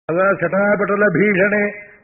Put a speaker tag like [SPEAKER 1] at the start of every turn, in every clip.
[SPEAKER 1] அதாவது சட்டாபட்டல பீஷணே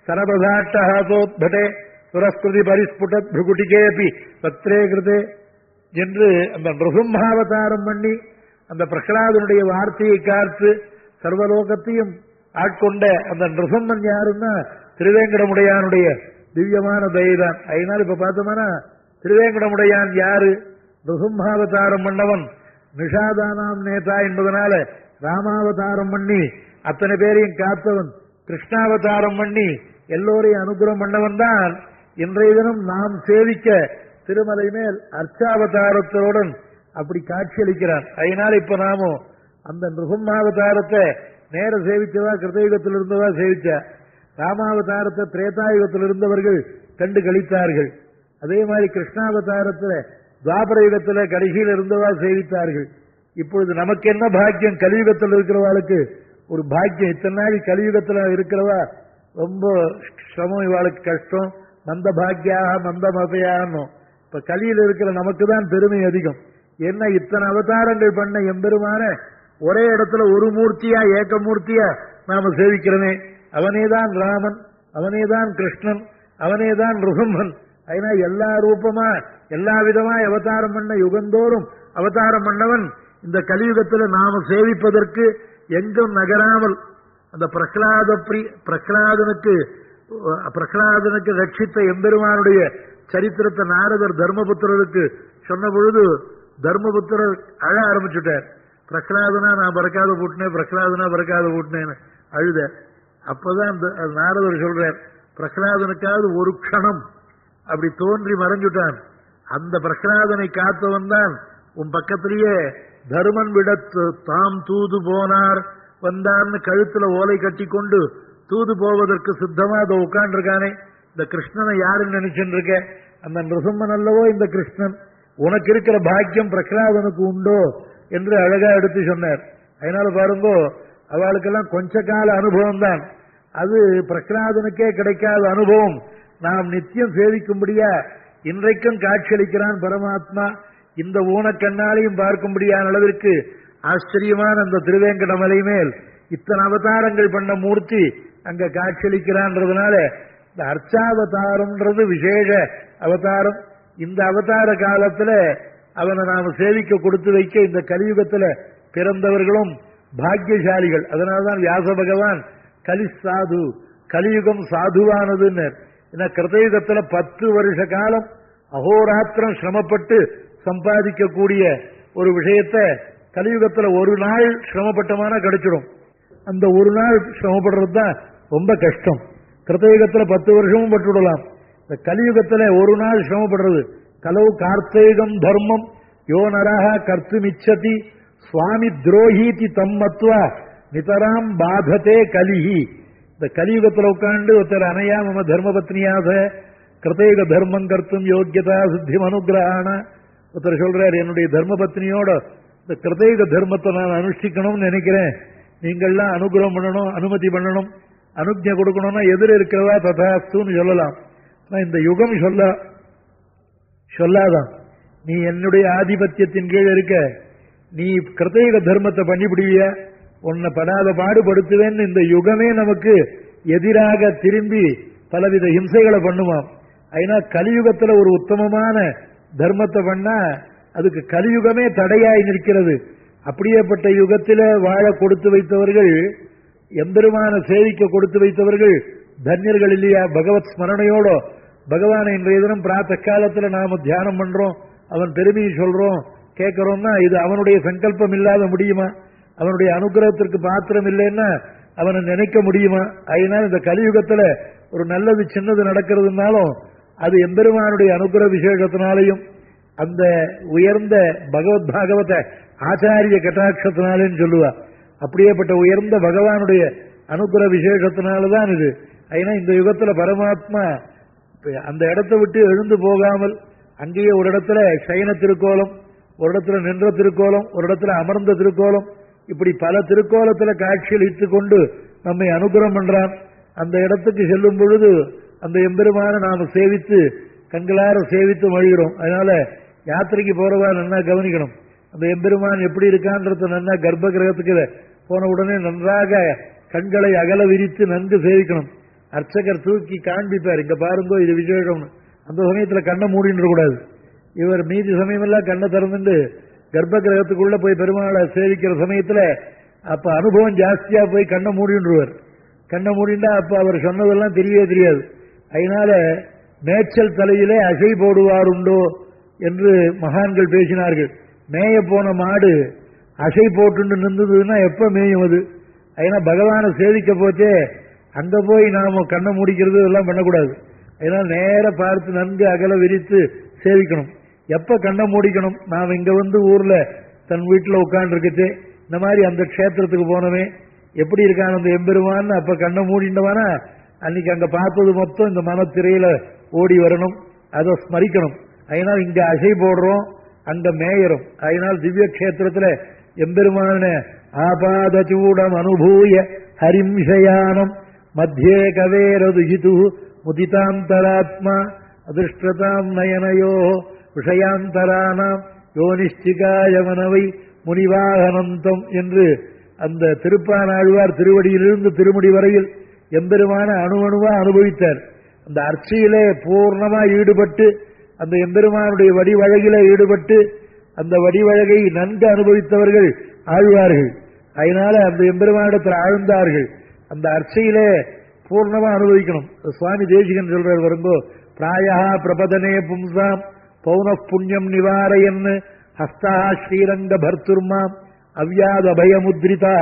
[SPEAKER 1] சரபதாட்டஹாசோத்பட்டே சுரஸ்கிருதி பரிஸ்புட பிருகுட்டிகேபி பத்ரே கிருதே என்று அந்த நிருசிம்மாவதாரம் பண்ணி அந்த பிரகலாதனுடைய வார்த்தையை காத்து சர்வலோகத்தையும் ஆட்கொண்ட அந்த நிருசம்மன் யாருன்னா திருவேங்கடமுடையானுடைய திவ்யமான தயதான் அதனால இப்ப பார்த்தோம்னா திருவேங்கடமுடையான் யாரு நிருசிம்மாவதாரம் பண்ணவன் நிஷாதானாம் நேதா என்பதனால ராமாவதாரம் பண்ணி அத்தனை பேரையும் காத்தவன் கிருஷ்ணாவதாரம் பண்ணி எல்லோரையும் அனுகிரகம் பண்ணவன் தான் இன்றைய தினம் நாம் சேவிக்க திருமலை மேல் அர்ச்சாவதாரத்துடன் அப்படி காட்சியளிக்கிறான் அதனால இப்ப நாமும் அந்த நிருசம்மாவதாரத்தை நேர சேவிச்சதா கிருதயுகத்தில் இருந்ததா சேவிச்சா ராமாவதாரத்தை திரேதாயுகத்தில் இருந்தவர்கள் கண்டு கழித்தார்கள் அதே மாதிரி கிருஷ்ணாவதாரத்துல துவாபர யுகத்துல கடைசியில் இருந்தவா சேவித்தார்கள் இப்பொழுது நமக்கு என்ன பாக்கியம் கலியுகத்தில் இருக்கிறவாளுக்கு ஒரு பாக்கியம் இத்தனை நாள் கலியுகத்துல இருக்கிறவா ரொம்ப சிரமம் இவாளுக்கு கஷ்டம் மந்த பாக்கியாக மந்த மதையானோம் இப்ப கலியில் இருக்கிற நமக்கு தான் பெருமை அதிகம் என்ன இத்தனை அவதாரங்கள் பண்ண எம்பெருமான ஒரே இடத்துல ஒரு மூர்த்தியா ஏக மூர்த்தியா நாம சேவிக்கிறோமே அவனேதான் ராமன் அவனேதான் கிருஷ்ணன் அவனேதான் ருகம்மன் அதனா எல்லா ரூபமா எல்லா விதமா அவதாரம் பண்ண யுகந்தோறும் அவதாரம் பண்ணவன் இந்த கலியுகத்துல நாம சேவிப்பதற்கு எங்கும் நகராமல் அந்த பிரகலாத பிரி பிரகலாதனுக்கு பிரகலாதனுக்கு ரட்சித்த எம்பெருமானுடைய சரித்திரத்தை நாரதர் தர்மபுத்திரருக்கு சொன்ன பொழுது தர்மபுத்திரர் அழ ஆரம்பிச்சுட்டார் பிரகலாதனா நான் பறக்காத போட்டினேன் பிரகலாதனா பறக்காத போட்டினேன்னு அழுத அப்பதான் அந்த நாரதர் சொல்றார் பிரகலாதனுக்காவது ஒரு க்ஷணம் அப்படி தோன்றி மறைஞ்சுட்டான் அந்த பிரகலாதனை காத்தவன் தான் உன் பக்கத்திலேயே தருமன் விடத்து தாம் தூது போனார் வந்தான்னு கழுத்துல ஓலை கட்டி கொண்டு தூது போவதற்கு சித்தமா அதை உட்கார்ந்துருக்கானே இந்த கிருஷ்ணனை யாருன்னு நினைச்சுட்டு இருக்க அந்த நிருசம்மன் அல்லவோ இந்த கிருஷ்ணன் உனக்கு இருக்கிற பாக்கியம் பிரகலாதனுக்கு உண்டோ என்று அழகா எடுத்து சொன்னார் அதனால பாருங்கோ அவளுக்கெல்லாம் கொஞ்ச கால அனுபவம் தான் அது பிரகலாதனுக்கே கிடைக்காத அனுபவம் நாம் நித்தியம் சேவிக்கும்படியா இன்றைக்கும் காட்சியளிக்கிறான் பரமாத்மா இந்த ஊனக்கண்ணாலையும் பார்க்கும்படியான அளவிற்கு ஆச்சரியமான அந்த திருவேங்கட மலை மேல் இத்தனை அவதாரங்கள் பண்ண மூர்த்தி அங்க காட்சியளிக்கிறான்றதுனால இந்த அர்ச்சாவதாரம்ன்றது விசேஷ அவதாரம் இந்த அவதார காலத்துல அவனை நாம சேவிக்க கொடுத்து வைக்க இந்த கலியுகத்துல பிறந்தவர்களும் பாக்கியசாலிகள் அதனால்தான் வியாச பகவான் கலி சாது கலியுகம் சாதுவானதுன்னு ஏன்னா கிருதயுகத்துல பத்து வருஷ காலம் அகோராத்திரம் சிரமப்பட்டு சம்பாதிக்கக்கூடிய ஒரு விஷயத்த கலியுகத்துல ஒரு நாள் சிரமப்பட்டமான கிடைச்சிடும் அந்த ஒரு நாள் சிரமப்படுறது தான் ரொம்ப கஷ்டம் கிருத்தயுகத்துல பத்து வருஷமும் பட்டுவிடலாம் இந்த கலியுகத்துல ஒரு நாள் சிரமப்படுறது கலவு கார்த்தேகம் தர்மம் யோ நரக கர்த்துமிச்சதி சுவாமி துரோஹீதி தம்மத்வா நிதராம் பாததே கலிஹி இந்த கலியுகத்துல உட்காந்து ஒருத்தர் அணையா மம தர்மபத்னியாக கிருத்தயுக தர்மம் கர்த்தும் யோக்கியதா சித்தி அனுகிரகான ஒருத்தர் சொல்றாரு என்னுடைய தர்மபத்னியோட இந்த கிருதயுக தர்மத்தை நான் அனுஷ்டிக்கணும்னு நினைக்கிறேன் நீங்கள்லாம் அனுகிரகம் பண்ணணும் அனுமதி பண்ணணும் அனுஜை கொடுக்கணும்னா எதிர இருக்கிறதா ததாஸ்துன்னு சொல்லலாம் இந்த யுகம் சொல்ல சொல்லாதான் நீ என்னுடைய ஆதிபத்தியத்தின் கீழ் இருக்க நீ கிருதயுக தர்மத்தை பண்ணிவிடுவிய உன்னை படாத பாடுபடுத்துவேன்னு இந்த யுகமே நமக்கு எதிராக திரும்பி பலவித ஹிம்சைகளை பண்ணுவான் அதனா கலியுகத்துல ஒரு உத்தமமான தர்மத்தை பண்ணா அதுக்கு கலியுகமே தடையாய் நிற்கிறது அப்படியேப்பட்ட யுகத்தில வாழ கொடுத்து வைத்தவர்கள் எம்பெருமான சேவிக்க கொடுத்து வைத்தவர்கள் தன்யர்கள் இல்லையா பகவத் ஸ்மரணையோட பகவானை இன்றைய தினம் பிராத்த காலத்துல நாம தியானம் பண்றோம் அவன் பெருமையை சொல்றோம் கேட்கிறோம்னா இது அவனுடைய சங்கல்பம் இல்லாத முடியுமா அவனுடைய அனுகிரகத்திற்கு பாத்திரம் இல்லைன்னா அவனை நினைக்க முடியுமா அதனால இந்த கலியுகத்துல ஒரு நல்லது சின்னது நடக்கிறதுனாலும் அது எம்பெருமானுடைய அனுகிரக விசேஷத்தினாலையும் அந்த உயர்ந்த பகவத் பாகவத ஆச்சாரிய கட்டாட்சத்தினாலேன்னு சொல்லுவா அப்படியேப்பட்ட உயர்ந்த பகவானுடைய அனுகிரக விசேஷத்தினாலதான் இது ஏன்னா இந்த யுகத்துல பரமாத்மா அந்த இடத்தை விட்டு எழுந்து போகாமல் அங்கேயே ஒரு இடத்துல சைன திருக்கோலம் ஒரு இடத்துல நின்ற திருக்கோலம் ஒரு இடத்துல அமர்ந்த திருக்கோலம் இப்படி பல திருக்கோலத்துல காட்சியளித்து கொண்டு நம்மை அனுகிரகம் பண்றான் அந்த இடத்துக்கு செல்லும் பொழுது அந்த எம்பெருமான நாம சேவித்து கண்களார சேவித்து மழிகிறோம் அதனால யாத்திரைக்கு போறவா நல்லா கவனிக்கணும் அந்த எம்பெருமான் எப்படி இருக்கான்றத நல்லா கர்ப்ப கிரகத்துக்கு போன உடனே நன்றாக கண்களை அகல விரித்து நன்கு சேவிக்கணும் அர்ச்சகர் தூக்கி காண்பிப்பார் இங்க பாருங்கோ இது விசேஷம்னு அந்த சமயத்துல கண்ணை மூடிட்டு கூடாது இவர் மீதி சமயமெல்லாம் கண்ணை திறந்துட்டு கர்ப்ப கிரகத்துக்குள்ள போய் பெருமாளை சேவிக்கிற சமயத்துல அப்ப அனுபவம் ஜாஸ்தியா போய் கண்ணை மூடின்றுவர் கண்ணை மூடிண்டா அப்ப அவர் சொன்னதெல்லாம் தெரியவே தெரியாது அதனால மேய்ச்சல் தலையிலே அசை போடுவாருண்டோ என்று மகான்கள் பேசினார்கள் மேய போன மாடு அசை போட்டு நின்றதுன்னா எப்ப மேயும் அது அதனால பகவானை சேவிக்க போச்சே அங்க போய் நாம கண்ணை மூடிக்கிறது எல்லாம் பண்ணக்கூடாது அதனால நேர பார்த்து நன்கு அகல விரித்து சேவிக்கணும் எப்ப கண்ணை மூடிக்கணும் நாம் இங்க வந்து ஊர்ல தன் வீட்டுல உட்கார்ந்து இருக்கச்சு இந்த மாதிரி அந்த க்ஷேத்திரத்துக்கு போனவே எப்படி இருக்கான் அந்த எம்பெருமான்னு அப்ப கண்ணை மூடிண்டவானா அன்னைக்கு அங்க பார்த்தது மொத்தம் இந்த மனத்திரையில ஓடி வரணும் அதை ஸ்மரிக்கணும் அதனால இங்க அசை போடுறோம் அங்க மேயரும் அதனால் திவ்ய கஷேத்திரத்துல எம்பெருமான ஆபாத சூடம் அனுபூய ஹரிம்ஷயானம் மத்தியே கவேரதுஹிது முதிதாந்தராத்மா அதிருஷ்டதாம் நயனயோ விஷயாந்தரானாம் யோனிஷ்டிகாயமனவை முனிவாகனந்தம் என்று அந்த திருப்பானாழ்வார் திருவடியிலிருந்து திருமுடி வரையில் எம்பெருமான அணு அணுவா அனுபவித்தார் அந்த அர்ச்சையிலே பூர்ணமா ஈடுபட்டு அந்த எம்பெருமானுடைய வடிவழகில ஈடுபட்டு அந்த வடிவழகை நன்கு அனுபவித்தவர்கள் ஆழ்வார்கள் அதனால அந்த எம்பெருமானிடத்தில் ஆழ்ந்தார்கள் அந்த அர்ச்சையிலே பூர்ணமா அனுபவிக்கணும் சுவாமி தேசிகன் சொல்றார் வரும்போ பிராயா பிரபதனே பும்சாம் பௌன புண்ணியம் நிவாரையன்னு ஹஸ்தா ஸ்ரீரங்க பர்த்துர்மாம் அவ்யாத பயமுத்ரிதா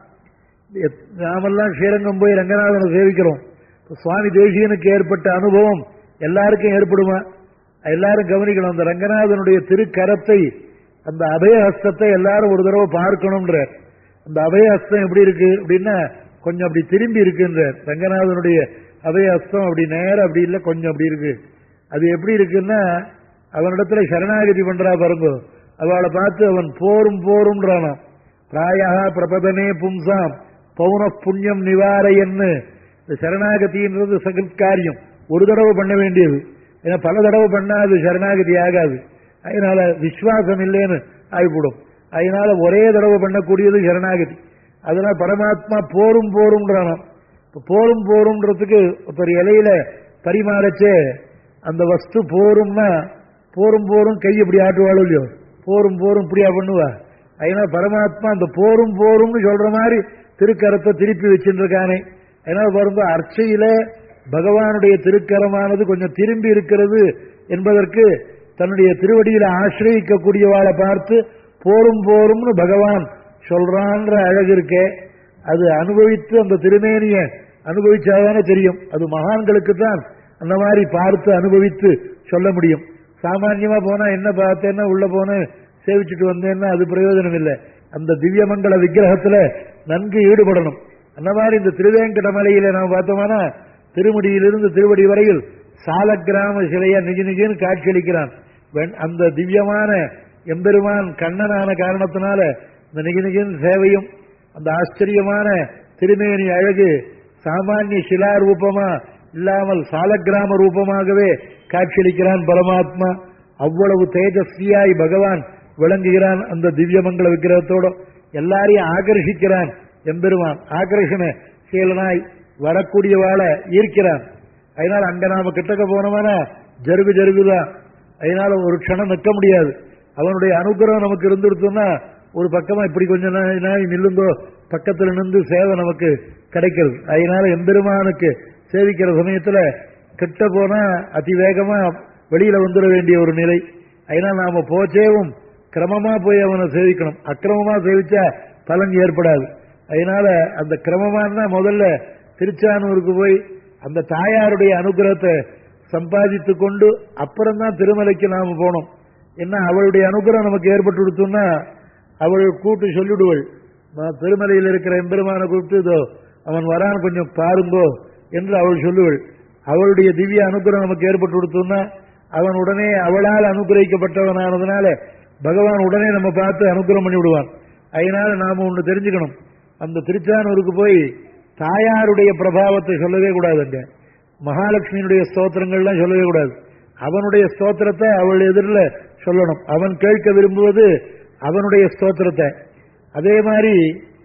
[SPEAKER 1] நாமெல்லாம் ஸ்ரீரங்கம் போய் ரங்கநாதனை சேவிக்கிறோம் சுவாமி தேசிகனுக்கு ஏற்பட்ட அனுபவம் எல்லாருக்கும் ஏற்படுமா எல்லாரும் கவனிக்கணும் அந்த ரங்கநாதனுடைய திருக்கரத்தை அந்த அபயஹஸ்தத்தை எல்லாரும் ஒரு தடவை பார்க்கணும்ன்ற அந்த அபயஹஸ்தம் எப்படி இருக்கு அப்படின்னா கொஞ்சம் அப்படி திரும்பி இருக்குன்ற ரங்கநாதனுடைய அபயஹஸ்தம் அப்படி நேரம் அப்படி இல்லை கொஞ்சம் அப்படி இருக்கு அது எப்படி இருக்குன்னா அவனிடத்துல சரணாகதி பண்றா பாருங்க அவளை பார்த்து அவன் போரும் போரும்ன்றானா பிராயா பிரபதனே பும்சாம் பௌன புண்ணியம் நிவாரையன்னு இந்த சரணாகதின்றது சகத்காரியம் ஒரு தடவை பண்ண வேண்டியது ஏன்னா பல தடவை பண்ணா அது சரணாகதி ஆகாது அதனால விஸ்வாசம் இல்லைன்னு ஆகிவிடும் அதனால ஒரே தடவை பண்ணக்கூடியது சரணாகதி அதனால பரமாத்மா போரும் போரும்ன்றானாம் இப்ப போரும் போரும்ன்றதுக்கு ஒரு இலையில பரிமாறச்சே அந்த வஸ்து போரும்னா போரும் போரும் கை இப்படி ஆட்டுவாளோ இல்லையோ போரும் போரும் இப்படியா பண்ணுவா அதனால பரமாத்மா அந்த போரும் போரும்னு சொல்ற மாதிரி திருக்கரத்தை திருப்பி வச்சுருக்கானே அதனால பாருங்க அர்ச்சையில பகவானுடைய திருக்கரமானது கொஞ்சம் திரும்பி இருக்கிறது என்பதற்கு தன்னுடைய திருவடியில ஆசிரியக்கக்கூடியவாளை பார்த்து போரும் போரும்னு பகவான் சொல்றான்ற அழகு இருக்கே அது அனுபவித்து அந்த திருமேனிய அனுபவிச்சாதானே தெரியும் அது மகான்களுக்கு தான் அந்த மாதிரி பார்த்து அனுபவித்து சொல்ல முடியும் சாமான்யமா போனா என்ன பார்த்தேன்னா உள்ள போன சேவிச்சுட்டு வந்தேன்னா அது பிரயோஜனம் இல்லை அந்த திவ்யமங்கல விக்கிரகத்துல நன்கு ஈடுபடணும் அந்த மாதிரி இந்த திருவேங்கட மலையில நாம் பார்த்தோம்னா திருமுடியிலிருந்து திருவடி வரையில் சால கிராம சிலையா நிஜ நிஜன்னு காட்சியளிக்கிறான் அந்த திவ்யமான எம்பெருமான் கண்ணனான காரணத்தினால இந்த நிஜ நிஜன் சேவையும் அந்த ஆச்சரியமான திருமேனி அழகு சாமானிய சிலா ரூபமா இல்லாமல் சாலக்கிராம ரூபமாகவே காட்சியளிக்கிறான் பரமாத்மா அவ்வளவு தேஜஸ்வியாய் பகவான் விளங்குகிறான் அந்த திவ்யமங்கல விக்கிரகத்தோட எல்லாரையும் ஆகர்ஷிக்கிறான் எம்பெருமான் ஆகர்ஷண சீலனாய் வரக்கூடியவாளை ஈர்க்கிறான் அதனால அங்க நாம கிட்டக்க போனோம்னா ஜருகு ஜருகுதான் அதனால ஒரு க்ஷணம் நிற்க முடியாது அவனுடைய அனுகிரகம் நமக்கு இருந்துடுத்தோம்னா ஒரு பக்கமா இப்படி கொஞ்சம் நாய் நில்லுங்கோ பக்கத்துல நின்று சேவை நமக்கு கிடைக்கிறது அதனால எம்பெருமானுக்கு சேவிக்கிற சமயத்துல கிட்ட போனா அதிவேகமா வெளியில வந்துட வேண்டிய ஒரு நிலை அதனால நாம போச்சேவும் கிரமமா போய் அவனை சேவிக்கணும் அக்கிரமமா சேவிச்சா பலன் ஏற்படாது அதனால அந்த கிரமமான முதல்ல திருச்சானூருக்கு போய் அந்த தாயாருடைய அனுகிரகத்தை சம்பாதித்து கொண்டு அப்புறம் தான் திருமலைக்கு நாம போனோம் என்ன அவளுடைய அனுகிரகம் நமக்கு ஏற்பட்டு கொடுத்தோம்னா அவள் கூட்டு சொல்லிடுவள் திருமலையில் இருக்கிற எம்பெருமான கூப்பிட்டு இதோ அவன் வரான் கொஞ்சம் பாருங்கோ என்று அவள் சொல்லுவள் அவளுடைய திவ்ய அனுகிரகம் நமக்கு ஏற்பட்டு கொடுத்தோம்னா அவன் உடனே அவளால் அனுகிரகிக்கப்பட்டவனானதுனால பகவான் உடனே நம்ம பார்த்து அனுகிரகம் பண்ணி விடுவான் அதனால நாம ஒன்று தெரிஞ்சுக்கணும் அந்த திருச்சானூருக்கு போய் தாயாருடைய பிரபாவத்தை சொல்லவே கூடாது அங்க மகாலட்சுமியினுடைய ஸ்தோத்திரங்கள்லாம் சொல்லவே கூடாது அவனுடைய ஸ்தோத்திரத்தை அவள் எதிரில் சொல்லணும் அவன் கேட்க விரும்புவது அவனுடைய ஸ்தோத்திரத்தை அதே மாதிரி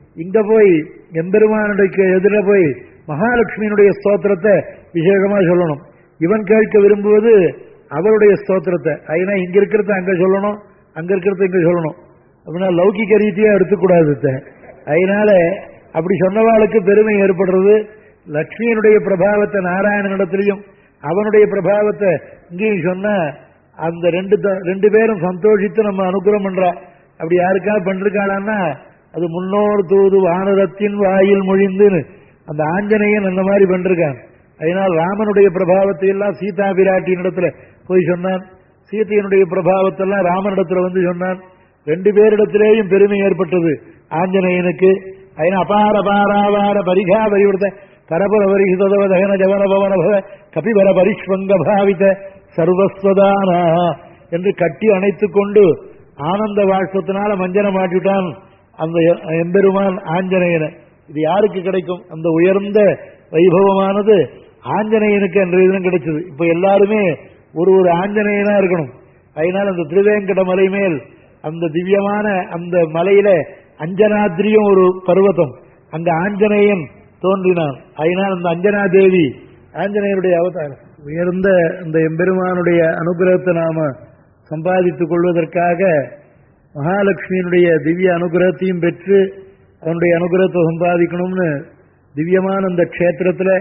[SPEAKER 1] இங்க போய் எம்பெருமானுடைய எதிர போய் மகாலட்சுமியினுடைய ஸ்தோத்திரத்தை விசேஷமா சொல்லணும் இவன் கேட்க விரும்புவது அவருடைய ஸ்தோத்திரத்தை அதனா இங்க இருக்கிறத அங்க சொல்லணும் அங்க இருக்கிறத இங்க சொல்லணும் அப்படின்னா லௌகிக ரீதியா எடுத்துக்கூடாது இத. அதனால அப்படி சொன்னவாளுக்கு பெருமை ஏற்படுறது லட்சுமியினுடைய பிரபாவத்தை நாராயணனிடத்திலையும் அவனுடைய பிரபாவத்தை இங்கேயும் சொன்னா அந்த ரெண்டு த- ரெண்டு பேரும் சந்தோஷித்து நம்ம அனுகிரகம் பண்றா அப்படி யாருக்கா பண்றாளான்னா அது முன்னோர் தூது வானரத்தின் வாயில் மொழிந்துன்னு அந்த ஆஞ்சநேயன் அந்த மாதிரி பண்றான் அதனால் ராமனுடைய பிரபாவத்தை எல்லாம் சீதா பிராட்டியின் இடத்துல போய் சொன்னான் சீதையினுடைய பிரபாவத்தை எல்லாம் ராமனிடத்துல வந்து சொன்னான் ரெண்டு பேரிடத்திலேயும் பெருமை ஏற்பட்டது ஆஞ்சநேயனுக்கு அதனால் அபார பாராவார பரிகா பரிவர்த்த பரபர பரிசுதவ தகன ஜவன பவன பவ கபிபர பரிஷ்வங்க பாவித சர்வஸ்வதானா என்று கட்டி அணைத்துக் கொண்டு ஆனந்த வாழ்க்கத்தினால மஞ்சன மாட்டிவிட்டான் அந்த எ- எம்பெருமான் ஆஞ்சநேயனை இது யாருக்கு கிடைக்கும் அந்த உயர்ந்த வைபவமானது ஆஞ்சநேயனுக்கு அன்றைய தினம் கிடைச்சது இப்ப எல்லாருமே ஒரு ஒரு ஆஞ்சநேயனா இருக்கணும் அதனால் அந்த திருவேங்கட மலை மேல் அந்த திவ்யமான அந்த மலையில அஞ்சனாத்ரியும் ஒரு பர்வதம் அங்க ஆஞ்சநேயன் தோன்றினான் அதனால் அந்த அஞ்சனா தேவி ஆஞ்சநேயருடைய அவதாரம் உயர்ந்த இந்த எம்பெருமானுடைய அனுகிரகத்தை நாம சம்பாதித்துக் கொள்வதற்காக மகாலட்சுமியினுடைய திவ்ய அனுகிரகத்தையும் பெற்று அவனுடைய அனுகிரகத்தை சம்பாதிக்கணும்னு திவ்யமான இந்த க்ஷேத்திரத்துல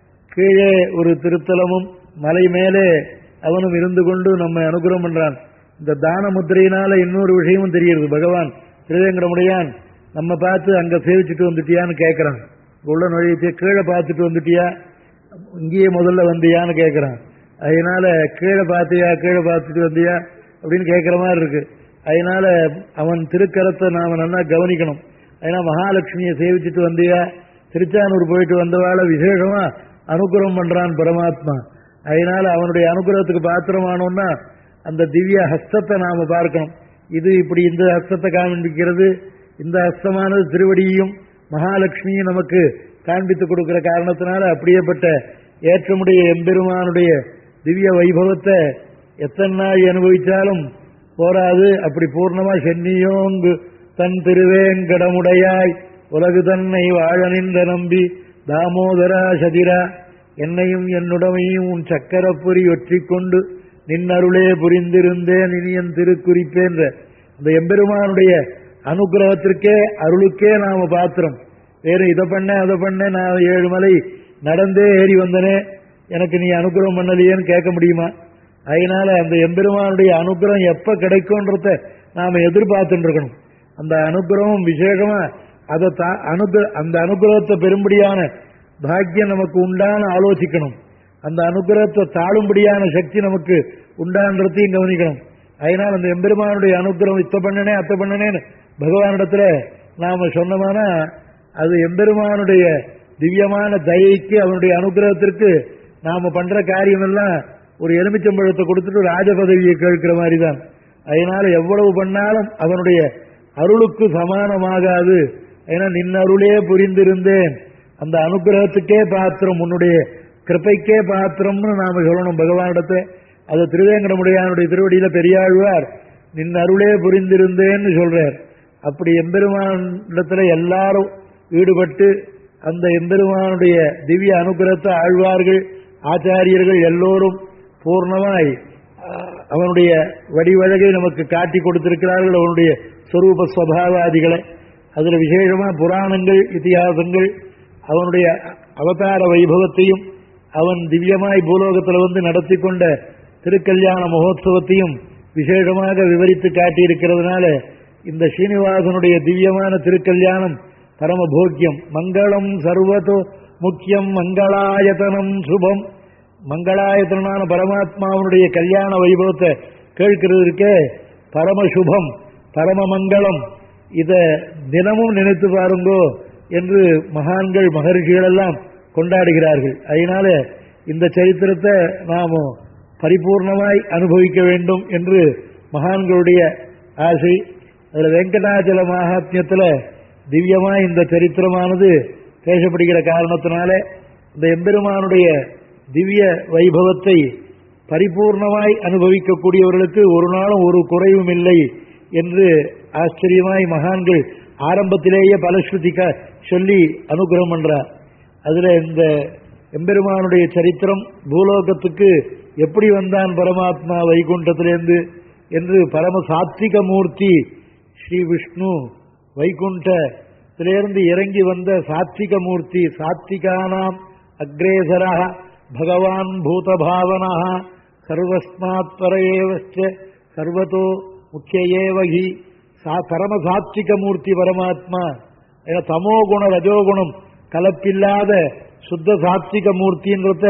[SPEAKER 1] கீழே ஒரு திருத்தலமும் மலை மேலே அவனும் இருந்து கொண்டு நம்ம அனுகிரகம் பண்றான் இந்த தான முத்திரையினால இன்னொரு விஷயமும் தெரியுது பகவான் திருவேங்கடமுடையான் நம்ம பார்த்து அங்க சேவிச்சுட்டு வந்துட்டியான்னு கேட்கறான் உள்ள நுழையத்தை கீழே பார்த்துட்டு வந்துட்டியா இங்கேயே முதல்ல வந்தியான்னு கேட்கறான் அதனால கீழே பார்த்தியா கீழே பார்த்துட்டு வந்தியா அப்படின்னு கேட்கிற மாதிரி இருக்கு அதனால அவன் திருக்கரத்தை நாம நல்லா கவனிக்கணும் அதனால மகாலட்சுமியை சேவிச்சுட்டு வந்தியா திருச்சானூர் போயிட்டு வந்தவாள விசேஷமா அனுகிரகம் பண்றான் பரமாத்மா அதனால அவனுடைய அனுகிரகத்துக்கு பாத்திரமானோம்னா அந்த திவ்ய ஹஸ்தத்தை நாம பார்க்கணும் இது இப்படி இந்த ஹஸ்தத்தை காண்பிக்கிறது இந்த ஹஸ்தமானது திருவடியையும் மகாலட்சுமியும் நமக்கு காண்பித்து கொடுக்கிற காரணத்தினால அப்படியேப்பட்ட ஏற்றமுடைய எம்பெருமானுடைய திவ்ய வைபவத்தை எத்தனை நாள் அனுபவிச்சாலும் போராது அப்படி பூர்ணமா சென்னியோங்கு தன் திருவேங்கடமுடையாய் உலகு தன்னை வாழ நின்ற நம்பி தாமோதரா சதிரா என்னையும் என்னுடமையும் உன் சக்கரப்புரி ஒற்றிக்கொண்டு நின்னருளே புரிந்திருந்தேன் இனியன் திருக்குறிப்பேன்ற அந்த எம்பெருமானுடைய அனுகிரகத்திற்கே அருளுக்கே நாம பாத்திரம் வேற இதை பண்ண அதை பண்ண நான் ஏழு மலை நடந்தே ஏறி வந்தனே எனக்கு நீ அனுகிரகம் பண்ணலையேன்னு கேட்க முடியுமா அதனால அந்த எம்பெருமானுடைய அனுகிரகம் எப்ப கிடைக்கும்ன்றத நாம எதிர்பார்த்துட்டு இருக்கணும் அந்த அனுகிரகம் விசேஷமா அதை தா- அனுகிர- அந்த அனுகிரகத்தை பெரும்படியான பாக்கியம் நமக்கு உண்டான ஆலோசிக்கணும் அந்த அனுகிரகத்தை தாழும்படியான சக்தி நமக்கு உண்டான்றதையும் கவனிக்கணும் அதனால் அந்த எம்பெருமானுடைய அனுகிரகம் இத்த பண்ணனே அத்த பண்ணனேன்னு பகவானிடத்துல நாம சொன்னோம்னா அது எம்பெருமானுடைய திவ்யமான தயைக்கு அவனுடைய அனுகிரகத்திற்கு நாம பண்ற காரியம் எல்லாம் ஒரு எலுமிச்சம்பழத்தை கொடுத்துட்டு ராஜ பதவியை கேட்கிற மாதிரி தான் அதனால எவ்வளவு பண்ணாலும் அவனுடைய அருளுக்கு சமானமாகாது ஏன்னா நின் அருளே புரிந்திருந்தேன் அந்த அனுகிரகத்துக்கே பாத்திரம் உன்னுடைய கிருபைக்கே பாத்திரம்னு நாம சொல்லணும் பகவானிடத்தை அது திருவேங்கடமுடையானுடைய திருவடியில பெரியாழ்வார் நின் அருளே புரிந்திருந்தேன்னு சொல்றார் அப்படி எம்பெருமானிடத்துல எல்லாரும் ஈடுபட்டு அந்த எம்பெருமானுடைய திவ்ய அனுகிரகத்தை ஆழ்வார்கள் ஆச்சாரியர்கள் எல்லோரும் பூர்ணமாய் அஹ், அவனுடைய வடிவழகை நமக்கு காட்டி கொடுத்திருக்கிறார்கள் அவனுடைய சொரூப ஸ்வபாவாதிகளை அதுல விசேஷமா புராணங்கள் இதிகாசங்கள் அவனுடைய அவதார வைபவத்தையும் அவன் திவ்யமாய் பூலோகத்தில் வந்து நடத்தி கொண்ட திருக்கல்யாண மகோத்சவத்தையும் விசேஷமாக விவரித்து காட்டியிருக்கிறதுனால இந்த ஸ்ரீனிவாசனுடைய திவ்யமான திருக்கல்யாணம் பரம போக்கியம் மங்களம் சர்வதோ முக்கியம் மங்களாயதனம் சுபம் மங்களாயத்தனான பரமாத்மாவனுடைய கல்யாண வைபவத்தை கேட்கிறதுக்கே பரம சுபம் பரம மங்களம் இத தினமும் நினைத்து பாருங்கோ என்று மகான்கள் மகர்ஷிகள் எல்லாம் கொண்டாடுகிறார்கள் அதனால இந்த சரித்திரத்தை நாம பரிபூர்ணமாய் அனுபவிக்க வேண்டும் என்று மகான்களுடைய ஆசை அதுல வெங்கடாச்சல மகாத்மியத்துல திவ்யமா இந்த சரித்திரமானது பேசப்படுகிற காரணத்தினால இந்த எம்பெருமானுடைய திவ்ய வைபவத்தை பரிபூர்ணமாய் அனுபவிக்கக்கூடியவர்களுக்கு ஒரு நாளும் ஒரு குறைவும் இல்லை என்று ஆச்சரியமாய் மகான்கள் ஆரம்பத்திலேயே பலஸ்ருதி க- சொல்லி அனுகிரகம் பண்றார் அதுல இந்த எம்பெருமானுடைய சரித்திரம் பூலோகத்துக்கு எப்படி வந்தான் பரமாத்மா வைகுண்டத்திலிருந்து என்று பரம சாத்விக மூர்த்தி ஸ்ரீ விஷ்ணு வைகுண்டத்திலிருந்து இறங்கி வந்த சாத்விக மூர்த்தி சாத்விகானாம் அக்ரேசரா பகவான் பூதபாவனா சர்வஸ்மாத் பரேவச்ச சர்வதோ முக்கிய ஏவகி சா பரம சாத்விக மூர்த்தி பரமாத்மா ஏன்னா தமோ குண ரஜோகுணம் கலப்பில்லாத சுத்த சாத்விக மூர்த்தின்றத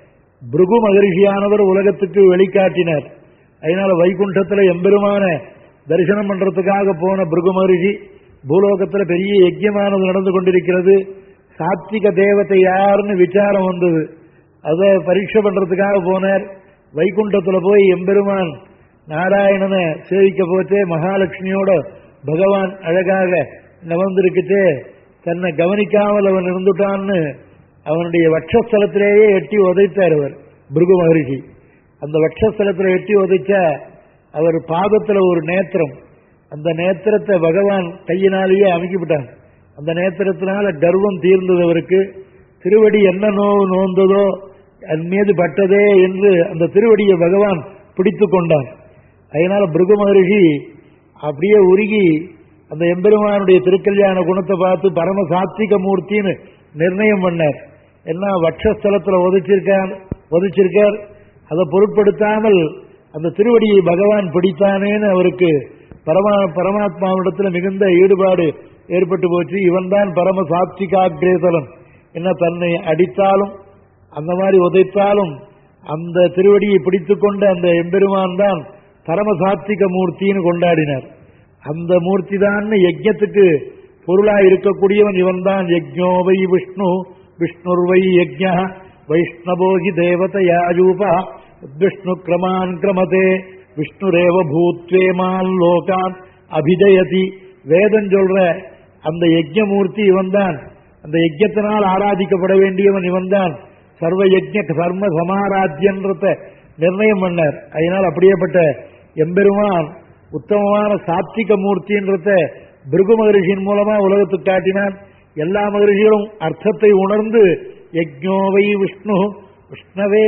[SPEAKER 1] பிருகு மகரிஷியானவர் உலகத்துக்கு வெளிக்காட்டினார் அதனால வைகுண்டத்துல எம்பெருமான தரிசனம் பண்றதுக்காக போன பிருகு மகரிஷி பூலோகத்துல பெரிய யஜ்யமானது நடந்து கொண்டிருக்கிறது சாத்விக தேவதை யாருன்னு விசாரம் வந்தது அதை பரீட்சை பண்றதுக்காக போனார் வைகுண்டத்துல போய் எம்பெருமான் நாராயணனை சேவிக்க போச்சே மகாலட்சுமியோட பகவான் அழகாக நவந்திருக்குச்சே தன்னை கவனிக்காமல் அவன் இருந்துட்டான்னு அவனுடைய வட்சஸ்தலத்திலேயே எட்டி உதைத்தார் அவர் பிருகு மகரிஷி அந்த வட்சஸ்தலத்தில் எட்டி உதைச்சா அவர் பாதத்துல ஒரு நேத்திரம் அந்த நேத்திரத்தை பகவான் கையினாலேயே அமைக்கிவிட்டான் அந்த நேத்திரத்தினால கர்வம் தீர்ந்தது அவருக்கு திருவடி என்ன நோவு நோந்ததோ அதன் மீது பட்டதே என்று அந்த திருவடியை பகவான் பிடித்து கொண்டான் அதனால பிருகு மகரிஷி அப்படியே உருகி அந்த எம்பெருமானுடைய திருக்கல்யாண குணத்தை பார்த்து பரம சாத்விக மூர்த்தின்னு நிர்ணயம் பண்ணார் என்ன வட்சஸ்தலத்தில் உதைச்சிருக்கார் உதைச்சிருக்கார் அதை பொருட்படுத்தாமல் அந்த திருவடியை பகவான் பிடித்தானேன்னு அவருக்கு பரமா பரமாத்மாவிடத்தில் மிகுந்த ஈடுபாடு ஏற்பட்டு போச்சு இவன்தான் பரம சாத்விகாகிரேசலன் என்ன தன்னை அடித்தாலும் அந்த மாதிரி உதைத்தாலும் அந்த திருவடியை பிடித்துக்கொண்ட அந்த எம்பெருமான் தான் பரம சாத்விக மூர்த்தின்னு கொண்டாடினார் அந்த மூர்த்தி தான் யஜ்யத்துக்கு பொருளா இருக்கக்கூடியவன் இவன் தான் யஜ்ஞோ வை விஷ்ணு விஷ்ணுர்வை யஜ்ஞ வைஷ்ணவோகி தேவதையாயூபா விஷ்ணு கிரமான் கிரமதே விஷ்ணுரேவ பூத்வேமான் லோகான் அபிஜயதி வேதம் சொல்ற அந்த யஜ்ஞமூர்த்தி இவன் தான் அந்த யஜ்யத்தினால் ஆராதிக்கப்பட வேண்டியவன் இவன் தான் சர்வ யஜ்ஞ சர்ம சமாராத்தியன்றத நிர்ணயம் பண்ணார் அதனால் அப்படியேப்பட்ட எம்பெருமான் உத்தமமான சாத்விக மூர்த்தின்றத பிருகு மகரிஷியின் மூலமா உலகத்துக்கு காட்டினான் எல்லா மகரிஷிகளும் அர்த்தத்தை உணர்ந்து யஜ்ஞோவை விஷ்ணு விஷ்ணவே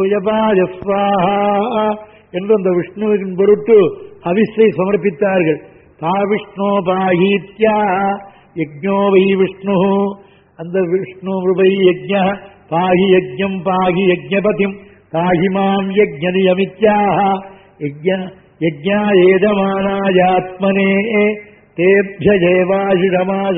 [SPEAKER 1] நிகூயபாயஸ்வாஹா என்று அந்த விஷ்ணுவின் பொருட்டு ஹவிஸை சமர்ப்பித்தார்கள் பா விஷ்ணோ பாஹீத்யா யஜ்ஞோ வை விஷ்ணு அந்த விஷ்ணு வை யஜ்ஞ பாஹி யஜ்ஞம் பாஹி யஜ்ஞபதிம் பாஹி மாம் யஜ்ஞ நியமித்யாக யஜ்ஞ யஜ்ஞா ஏஜமானாயாத்மனே தேப்ய ஜேவாஷிடமாஜ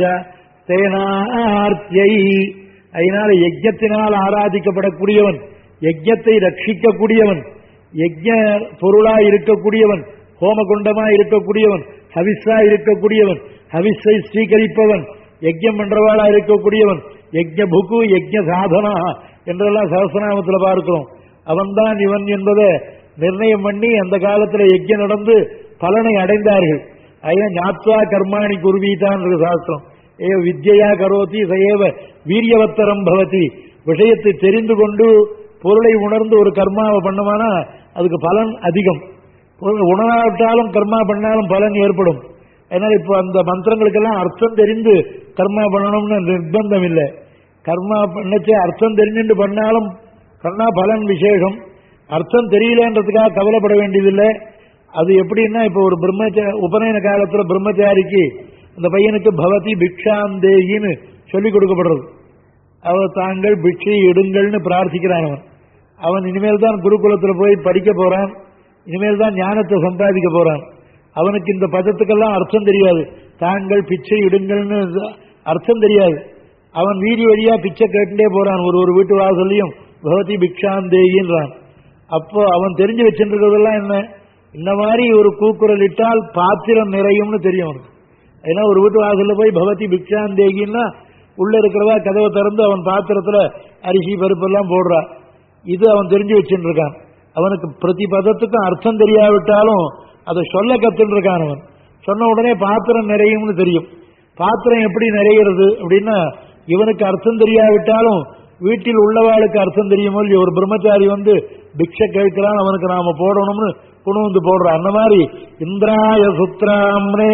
[SPEAKER 1] தேனார்த்தியை அதனால யஜ்ஞத்தினால் ஆராதிக்கப்படக்கூடியவன் யஜ்ஞத்தை ரட்சிக்கக்கூடியவன் யஜ்ஞ பொருளா இருக்கக்கூடியவன் ஹோமகுண்டமா இருக்கக்கூடியவன் ஹவிஸா இருக்கக்கூடியவன் ஹவிஸை ஸ்வீகரிப்பவன் யஜ்ஞம் பண்றவாளா இருக்கக்கூடியவன் யஜ்ஞ புகு யஜ்ஞ சாதனா என்றெல்லாம் சகசநாமத்தில் பார்க்கிறோம் அவன்தான் இவன் என்பதை நிர்ணயம் பண்ணி அந்த காலத்தில் யஜ்ஞம் நடந்து பலனை அடைந்தார்கள் ஐயா ஞாத்வா கர்மாணி குருவீதான் சாஸ்திரம் ஏ வித்யா கரோதி சயேவ வீரியவத்தரம் பவதி விஷயத்தை தெரிந்து கொண்டு பொருளை உணர்ந்து ஒரு கர்மாவை பண்ணுவானா அதுக்கு பலன் அதிகம் பொருள் உணராவிட்டாலும் கர்மா பண்ணாலும் பலன் ஏற்படும் அதனால இப்போ அந்த மந்திரங்களுக்கெல்லாம் அர்த்தம் தெரிந்து கர்மா பண்ணணும்னு நிர்பந்தம் இல்லை கர்மா பண்ணச்சே அர்த்தம் தெரிஞ்சுட்டு பண்ணாலும் பண்ணா பலன் விசேஷம் அர்த்தம் தெரியலன்றதுக்காக கவலைப்பட வேண்டியதில்லை அது எப்படின்னா இப்போ ஒரு பிரம்மச்சா உபநயன காலத்துல பிரம்மச்சாரிக்கு அந்த பையனுக்கு பவதி பிக்ஷாந்தேகின்னு சொல்லிக் கொடுக்கப்படுறது அவர் தாங்கள் பிக்ஷை எடுங்கள்னு பிரார்த்திக்கிறான் அவன் அவன் இனிமேல் தான் குருகுலத்தில் போய் படிக்க போறான் இனிமேல் தான் ஞானத்தை சம்பாதிக்க போறான் அவனுக்கு இந்த பதத்துக்கெல்லாம் அர்த்தம் தெரியாது தாங்கள் பிச்சை இடுங்கள்னு அர்த்தம் தெரியாது அவன் வீதி வழியா பிச்சை கேட்டுட்டே போறான் ஒரு ஒரு வீட்டு வாசல்லையும் பகவதி பிக்ஷாந்தேகின்றான் அப்போ அவன் தெரிஞ்சு வச்சுருக்கிறதெல்லாம் என்ன இந்த மாதிரி ஒரு கூக்குரல் இட்டால் பாத்திரம் நிறையும்னு தெரியும் அவனுக்கு ஏன்னா ஒரு வீட்டு வாசல்ல போய் பகவதி பிக்ஷாந்தேகின்னா உள்ள இருக்கிறதா கதவை திறந்து அவன் பாத்திரத்துல அரிசி பருப்பு எல்லாம் போடுறா இது அவன் தெரிஞ்சு வச்சுட்டு இருக்கான் அவனுக்கு பிரதி பதத்துக்கும் அர்த்தம் தெரியாவிட்டாலும் அதை சொல்ல கத்துட்டு இருக்கான் அவன் சொன்ன உடனே பாத்திரம் நிறையும்னு தெரியும் பாத்திரம் எப்படி நிறைகிறது அப்படின்னா இவனுக்கு அர்த்தம் தெரியாவிட்டாலும் வீட்டில் உள்ளவாளுக்கு அர்த்தம் தெரியுமோ இல்லையோ ஒரு பிரம்மச்சாரி வந்து பிக்ஷை கேட்கிறான் அவனுக்கு நாம போடணும்னு கொண்டு வந்து போடுறான் அந்த மாதிரி இந்திராய சுத்ராம்னே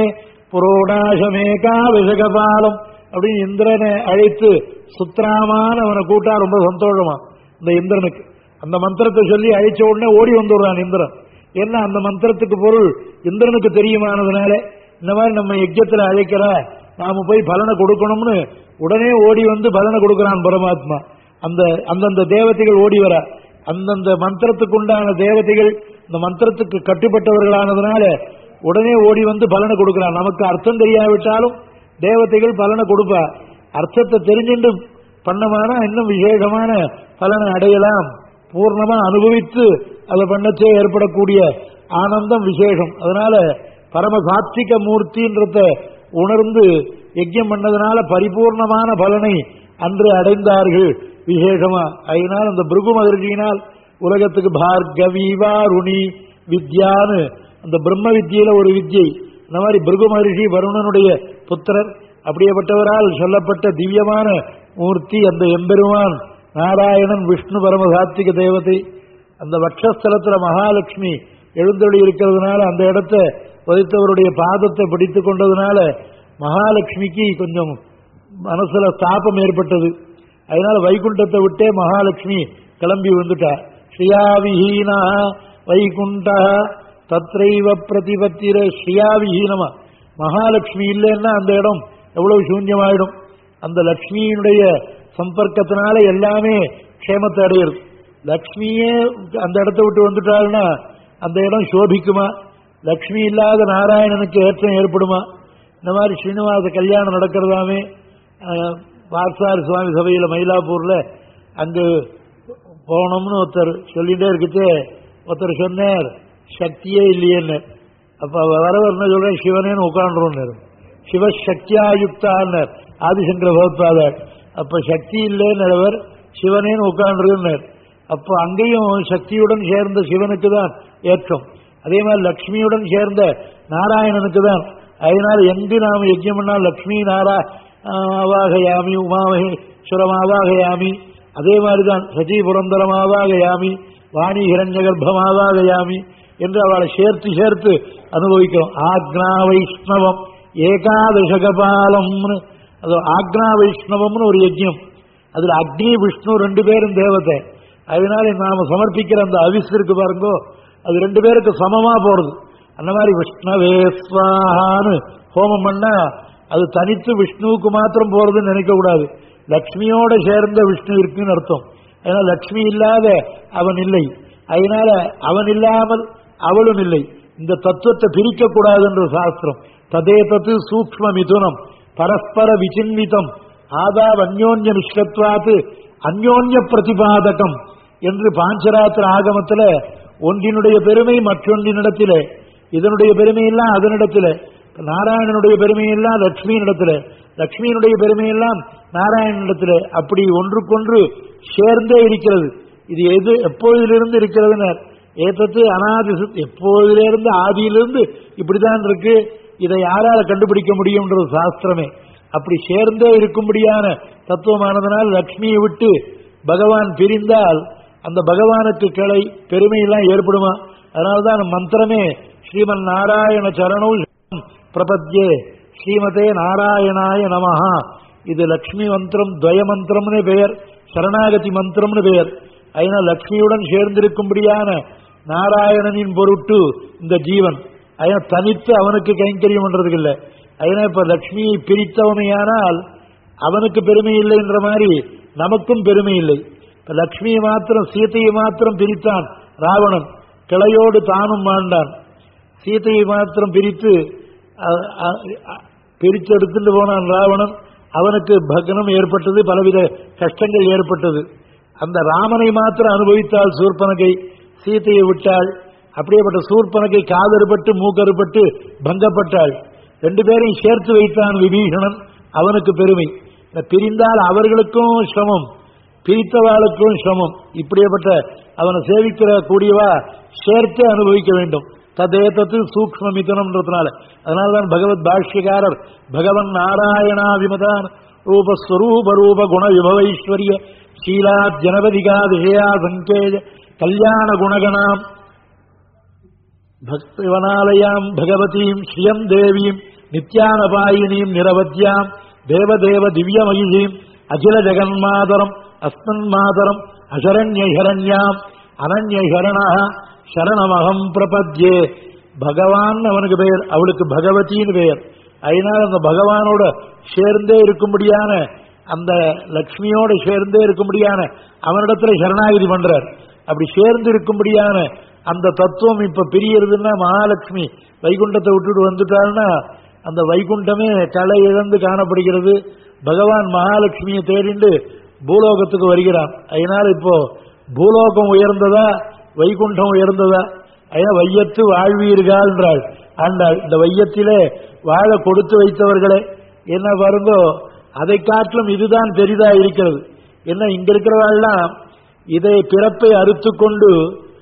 [SPEAKER 1] புரோடாசமேகா விஷகபாலம் அப்படின்னு இந்திரனை அழைத்து சுத்ராமான அவனை கூட்டா ரொம்ப சந்தோஷமா இந்த இந்திரனுக்கு அந்த மந்திரத்தை சொல்லி அழைச்ச உடனே ஓடி வந்துடுறான் இந்திரன் ஏன்னா அந்த மந்திரத்துக்கு பொருள் இந்திரனுக்கு தெரியுமானதுனால இந்த மாதிரி நம்ம யஜ்யத்துல அழைக்கிற நாம போய் பலனை கொடுக்கணும்னு உடனே ஓடி வந்து பலனை கொடுக்கிறான் பரமாத்மா அந்த அந்தந்த தேவதைகள் ஓடி வர அந்தந்த மந்திரத்துக்கு உண்டான தேவதைகள் இந்த மந்திரத்துக்கு கட்டுப்பட்டவர்களானதுனால உடனே ஓடி வந்து பலனை கொடுக்கிறான் நமக்கு அர்த்தம் தெரியாவிட்டாலும் தேவதைகள் பலனை கொடுப்பா அர்த்தத்தை தெரிஞ்சுட்டு பண்ணமானா இன்னும் விசேஷமான பலனை அடையலாம் பூர்ணமா அனுபவித்து அதை பண்ணச்சே ஏற்படக்கூடிய ஆனந்தம் விசேஷம் அதனால பரம சாத்விக மூர்த்தின்றத உணர்ந்து யஜ்யம் பண்ணதுனால பரிபூர்ணமான பலனை அன்று அடைந்தார்கள் விசேஷமா அதனால் அந்த பிருகு மகிழ்ச்சியினால் உலகத்துக்கு பார்கவி வாருணி வித்யான்னு அந்த பிரம்ம வித்தியில ஒரு வித்யை இந்த மாதிரி பிருகு மகர்ஷி வருணனுடைய புத்திரர் அப்படியேப்பட்டவரால் சொல்லப்பட்ட திவ்யமான மூர்த்தி அந்த எம்பெருமான் நாராயணன் விஷ்ணு பரம சாத்விக தேவதை அந்த வட்சஸ்தலத்துல மகாலட்சுமி எழுந்தொழி இருக்கிறதுனால அந்த இடத்த வதித்தவருடைய பாதத்தை பிடித்து கொண்டதுனால மகாலட்சுமிக்கு கொஞ்சம் மனசுல தாபம் ஏற்பட்டது அதனால வைகுண்டத்தை விட்டே மகாலட்சுமி கிளம்பி வந்துட்டா ஸ்ரீயாவிஹீனா வைகுண்டா தத்ரைவ பிரதிபத்திர ஸ்ரீயாவிஹீனமா மகாலட்சுமி இல்லைன்னா அந்த இடம் எவ்வளவு சூன்யமாயிடும் அந்த லட்சுமியினுடைய சம்பர்க்கத்தினால எல்லாமே க்ஷேமத்தை அடையிறது லக்ஷ்மியே அந்த இடத்தை விட்டு வந்துட்டாள்னா அந்த இடம் சோபிக்குமா லக்ஷ்மி இல்லாத நாராயணனுக்கு ஏற்றம் ஏற்படுமா இந்த மாதிரி ஸ்ரீனிவாச கல்யாணம் நடக்கிறதாமே அஹ், பார்சார் சுவாமி சபையில மயிலாப்பூர்ல அங்கு போனோம்னு ஒருத்தர் சொல்லிட்டே இருக்குச்சு ஒருத்தர் சொன்னார் சக்தியே இல்லையேன்னு அப்ப வரவர் என்ன சொல்றேன் சிவனேன்னு உட்காந்துருவார் சிவசக்தியாயுக்தான்னார் ஆதிசங்கர பகவத்பாதர் அப்ப சக்தி இல்லைன்னவர் சிவனேன்னு உட்காந்துருந்தார் அப்போ அங்கேயும் சக்தியுடன் சேர்ந்த சிவனுக்கு தான் ஏற்றம் அதே மாதிரி லக்ஷ்மியுடன் சேர்ந்த நாராயணனுக்கு தான் அதனால எங்கு நாம் யஜ்யம் பண்ணால் லக்ஷ்மி நாரா அவாகயாமி உமாமகேஸ்வரமாவாகயாமி அதே மாதிரிதான் சஜி புரந்தரமாவாகயாமி வாணி ஹிரண்ய கர்ப்பமாவாகயாமி என்று அவளை சேர்த்து சேர்த்து அனுபவிக்கிறோம் ஆக்னா வைஷ்ணவம் ஏகாதசகபாலம்னு அது ஆக்னா வைஷ்ணவம்னு ஒரு யஜ்யம் அதுல அக்னி விஷ்ணு ரெண்டு பேரும் தேவதை அதனால நாம சமர்ப்பிக்கிற அந்த அவிஸ் இருக்கு பாருங்கோ அது ரெண்டு பேருக்கு சமமா போறது அந்த மாதிரி விஷ்ணவே ஸ்வாஹான்னு ஹோமம் பண்ணா அது தனித்து விஷ்ணுவுக்கு மாத்திரம் போறதுன்னு நினைக்க கூடாது லக்ஷ்மியோட சேர்ந்த விஷ்ணு இருக்குன்னு அர்த்தம் அதனால லக்ஷ்மி இல்லாத அவன் இல்லை அதனால அவன் இல்லாமல் அவளும் இல்லை இந்த தத்துவத்தை பிரிக்க கூடாதுன்ற சாஸ்திரம் ததே தத்து சூக்ம மிதுனம் பரஸ்பர விசின்விதம் ஆதாவ் அந்யோன்ய மிஷ்டத்வாத்து அந்யோன்ய பிரதிபாதகம் என்று பாஞ்சராத்திர ஆகமத்துல ஒன்றினுடைய பெருமை மற்றொன்றினிடத்திலே இதனுடைய பெருமை எல்லாம் அதனிடத்திலே நாராயணனுடைய பெருமை எல்லாம் லட்சுமியினிடத்திலே லட்சுமியினுடைய பெருமை எல்லாம் நாராயணனிடத்திலே அப்படி ஒன்றுக்கொன்று சேர்ந்தே இருக்கிறது இது எது எப்போதிலிருந்து இருக்கிறதுனர் ஏத்தத்து அனாதி சுத்- எப்போதிலிருந்து ஆதியிலிருந்து இப்படிதான் இருக்கு இதை யாரால கண்டுபிடிக்க முடியும்ன்றது சாஸ்திரமே அப்படி சேர்ந்தே இருக்கும்படியான தத்துவமானதனால் லக்ஷ்மியை விட்டு பகவான் பிரிந்தால் அந்த பகவானுக்கு கிளை பெருமையெல்லாம் ஏற்படுமா அதனால்தான் மந்திரமே ஸ்ரீமன் நாராயண சரணம் பிரபத்யே ஸ்ரீமதே நாராயணாய நமஹா இது லக்ஷ்மி மந்திரம் துவய மந்திரம்னு பெயர் சரணாகதி மந்திரம்னு பெயர் அதனால் லக்ஷ்மியுடன் சேர்ந்திருக்கும்படியான நாராயணனின் பொருட்டு இந்த ஜீவன் அதனால் தனித்து அவனுக்கு கைங்கரியம் பண்றதுக்கு இல்லை அதனால் இப்ப லக்ஷ்மியை பிரித்தவனையானால் அவனுக்கு பெருமை இல்லைன்ற மாதிரி நமக்கும் பெருமை இல்லை இப்ப லக்ஷ்மியை மாத்திரம் சீதையை மாத்திரம் பிரித்தான் ராவணன் கிளையோடு தானும் மாண்டான் சீதையை மாத்திரம் பிரித்து அ- அ- அ- பிரித்து எடுத்துட்டு போனான் ராவணன் அவனுக்கு பக்னம் ஏற்பட்டது பலவித கஷ்டங்கள் ஏற்பட்டது அந்த ராமனை மாத்திரம் அனுபவித்தாள் சூர்பனகை சீதையை விட்டாள் அப்படியேப்பட்ட சூர்பனகை காதறுபட்டு மூக்கறுபட்டு பங்கப்பட்டாள் ரெண்டு பேரையும் சேர்த்து வைத்தான் விபீஷணன் அவனுக்கு பெருமை இந்த பிரிந்தால் அவர்களுக்கும் சிரமம் பிரித்தவாளுக்கும் சிரமம் இப்படியேப்பட்ட அவனை சேவிக்கிற கூடியவா சேர்த்து அனுபவிக்க வேண்டும் ததேதத்து சூக்ம மிதனம்ன்றதுனால அதனால்தான் பகவத் பாஷ்யக்காரர் பகவன் நாராயணா விமதான் ரூபஸ்வரூப ரூப குண விபவைஸ்வரிய சீலா ஜனபதிகா விஷயா சங்கேஜ கல்யாண குணகணாம் பக்திவனாலயாம் பகவதீம் ஸ்ரீயம் தேவீம் நித்யானபாயினீம் நிரவத்யாம் தேவதேவ திவ்யமகிஷீம் அகில ஜெகன்மாதரம் அஸ்மன் மாதரம் அசரண்யரண்யாம் அனன்யரணா சரணமகம் பிரபத்யே பகவான் அவனுக்கு பெயர் அவளுக்கு பகவதின்னு பெயர் அதனால அந்த பகவானோட சேர்ந்தே இருக்கும்படியான அந்த லக்ஷ்மியோட சேர்ந்தே இருக்கும்படியான அவனிடத்துல சரணாகிதி பண்றார் அப்படி சேர்ந்து இருக்கும்படியான அந்த தத்துவம் இப்ப பிரியறதுன்னா மகாலட்சுமி வைகுண்டத்தை விட்டுட்டு வந்துட்டாள்னா அந்த வைகுண்டமே களை இழந்து காணப்படுகிறது பகவான் மகாலட்சுமியை தேடிண்டு பூலோகத்துக்கு வருகிறான் அதனால இப்போ பூலோகம் உயர்ந்ததா வைகுண்டம் உயர்ந்ததா அதனால வையத்து வாழ்வீர்கள்ன்றாள் ஆண்டாள் இந்த வையத்திலே வாழ கொடுத்து வைத்தவர்களே என்ன பாருங்கோ அதை காட்டிலும் இதுதான் பெரிதா இருக்கிறது என்ன இங்க இருக்கிறவாள்லாம் இதை பிறப்பை அறுத்து கொண்டு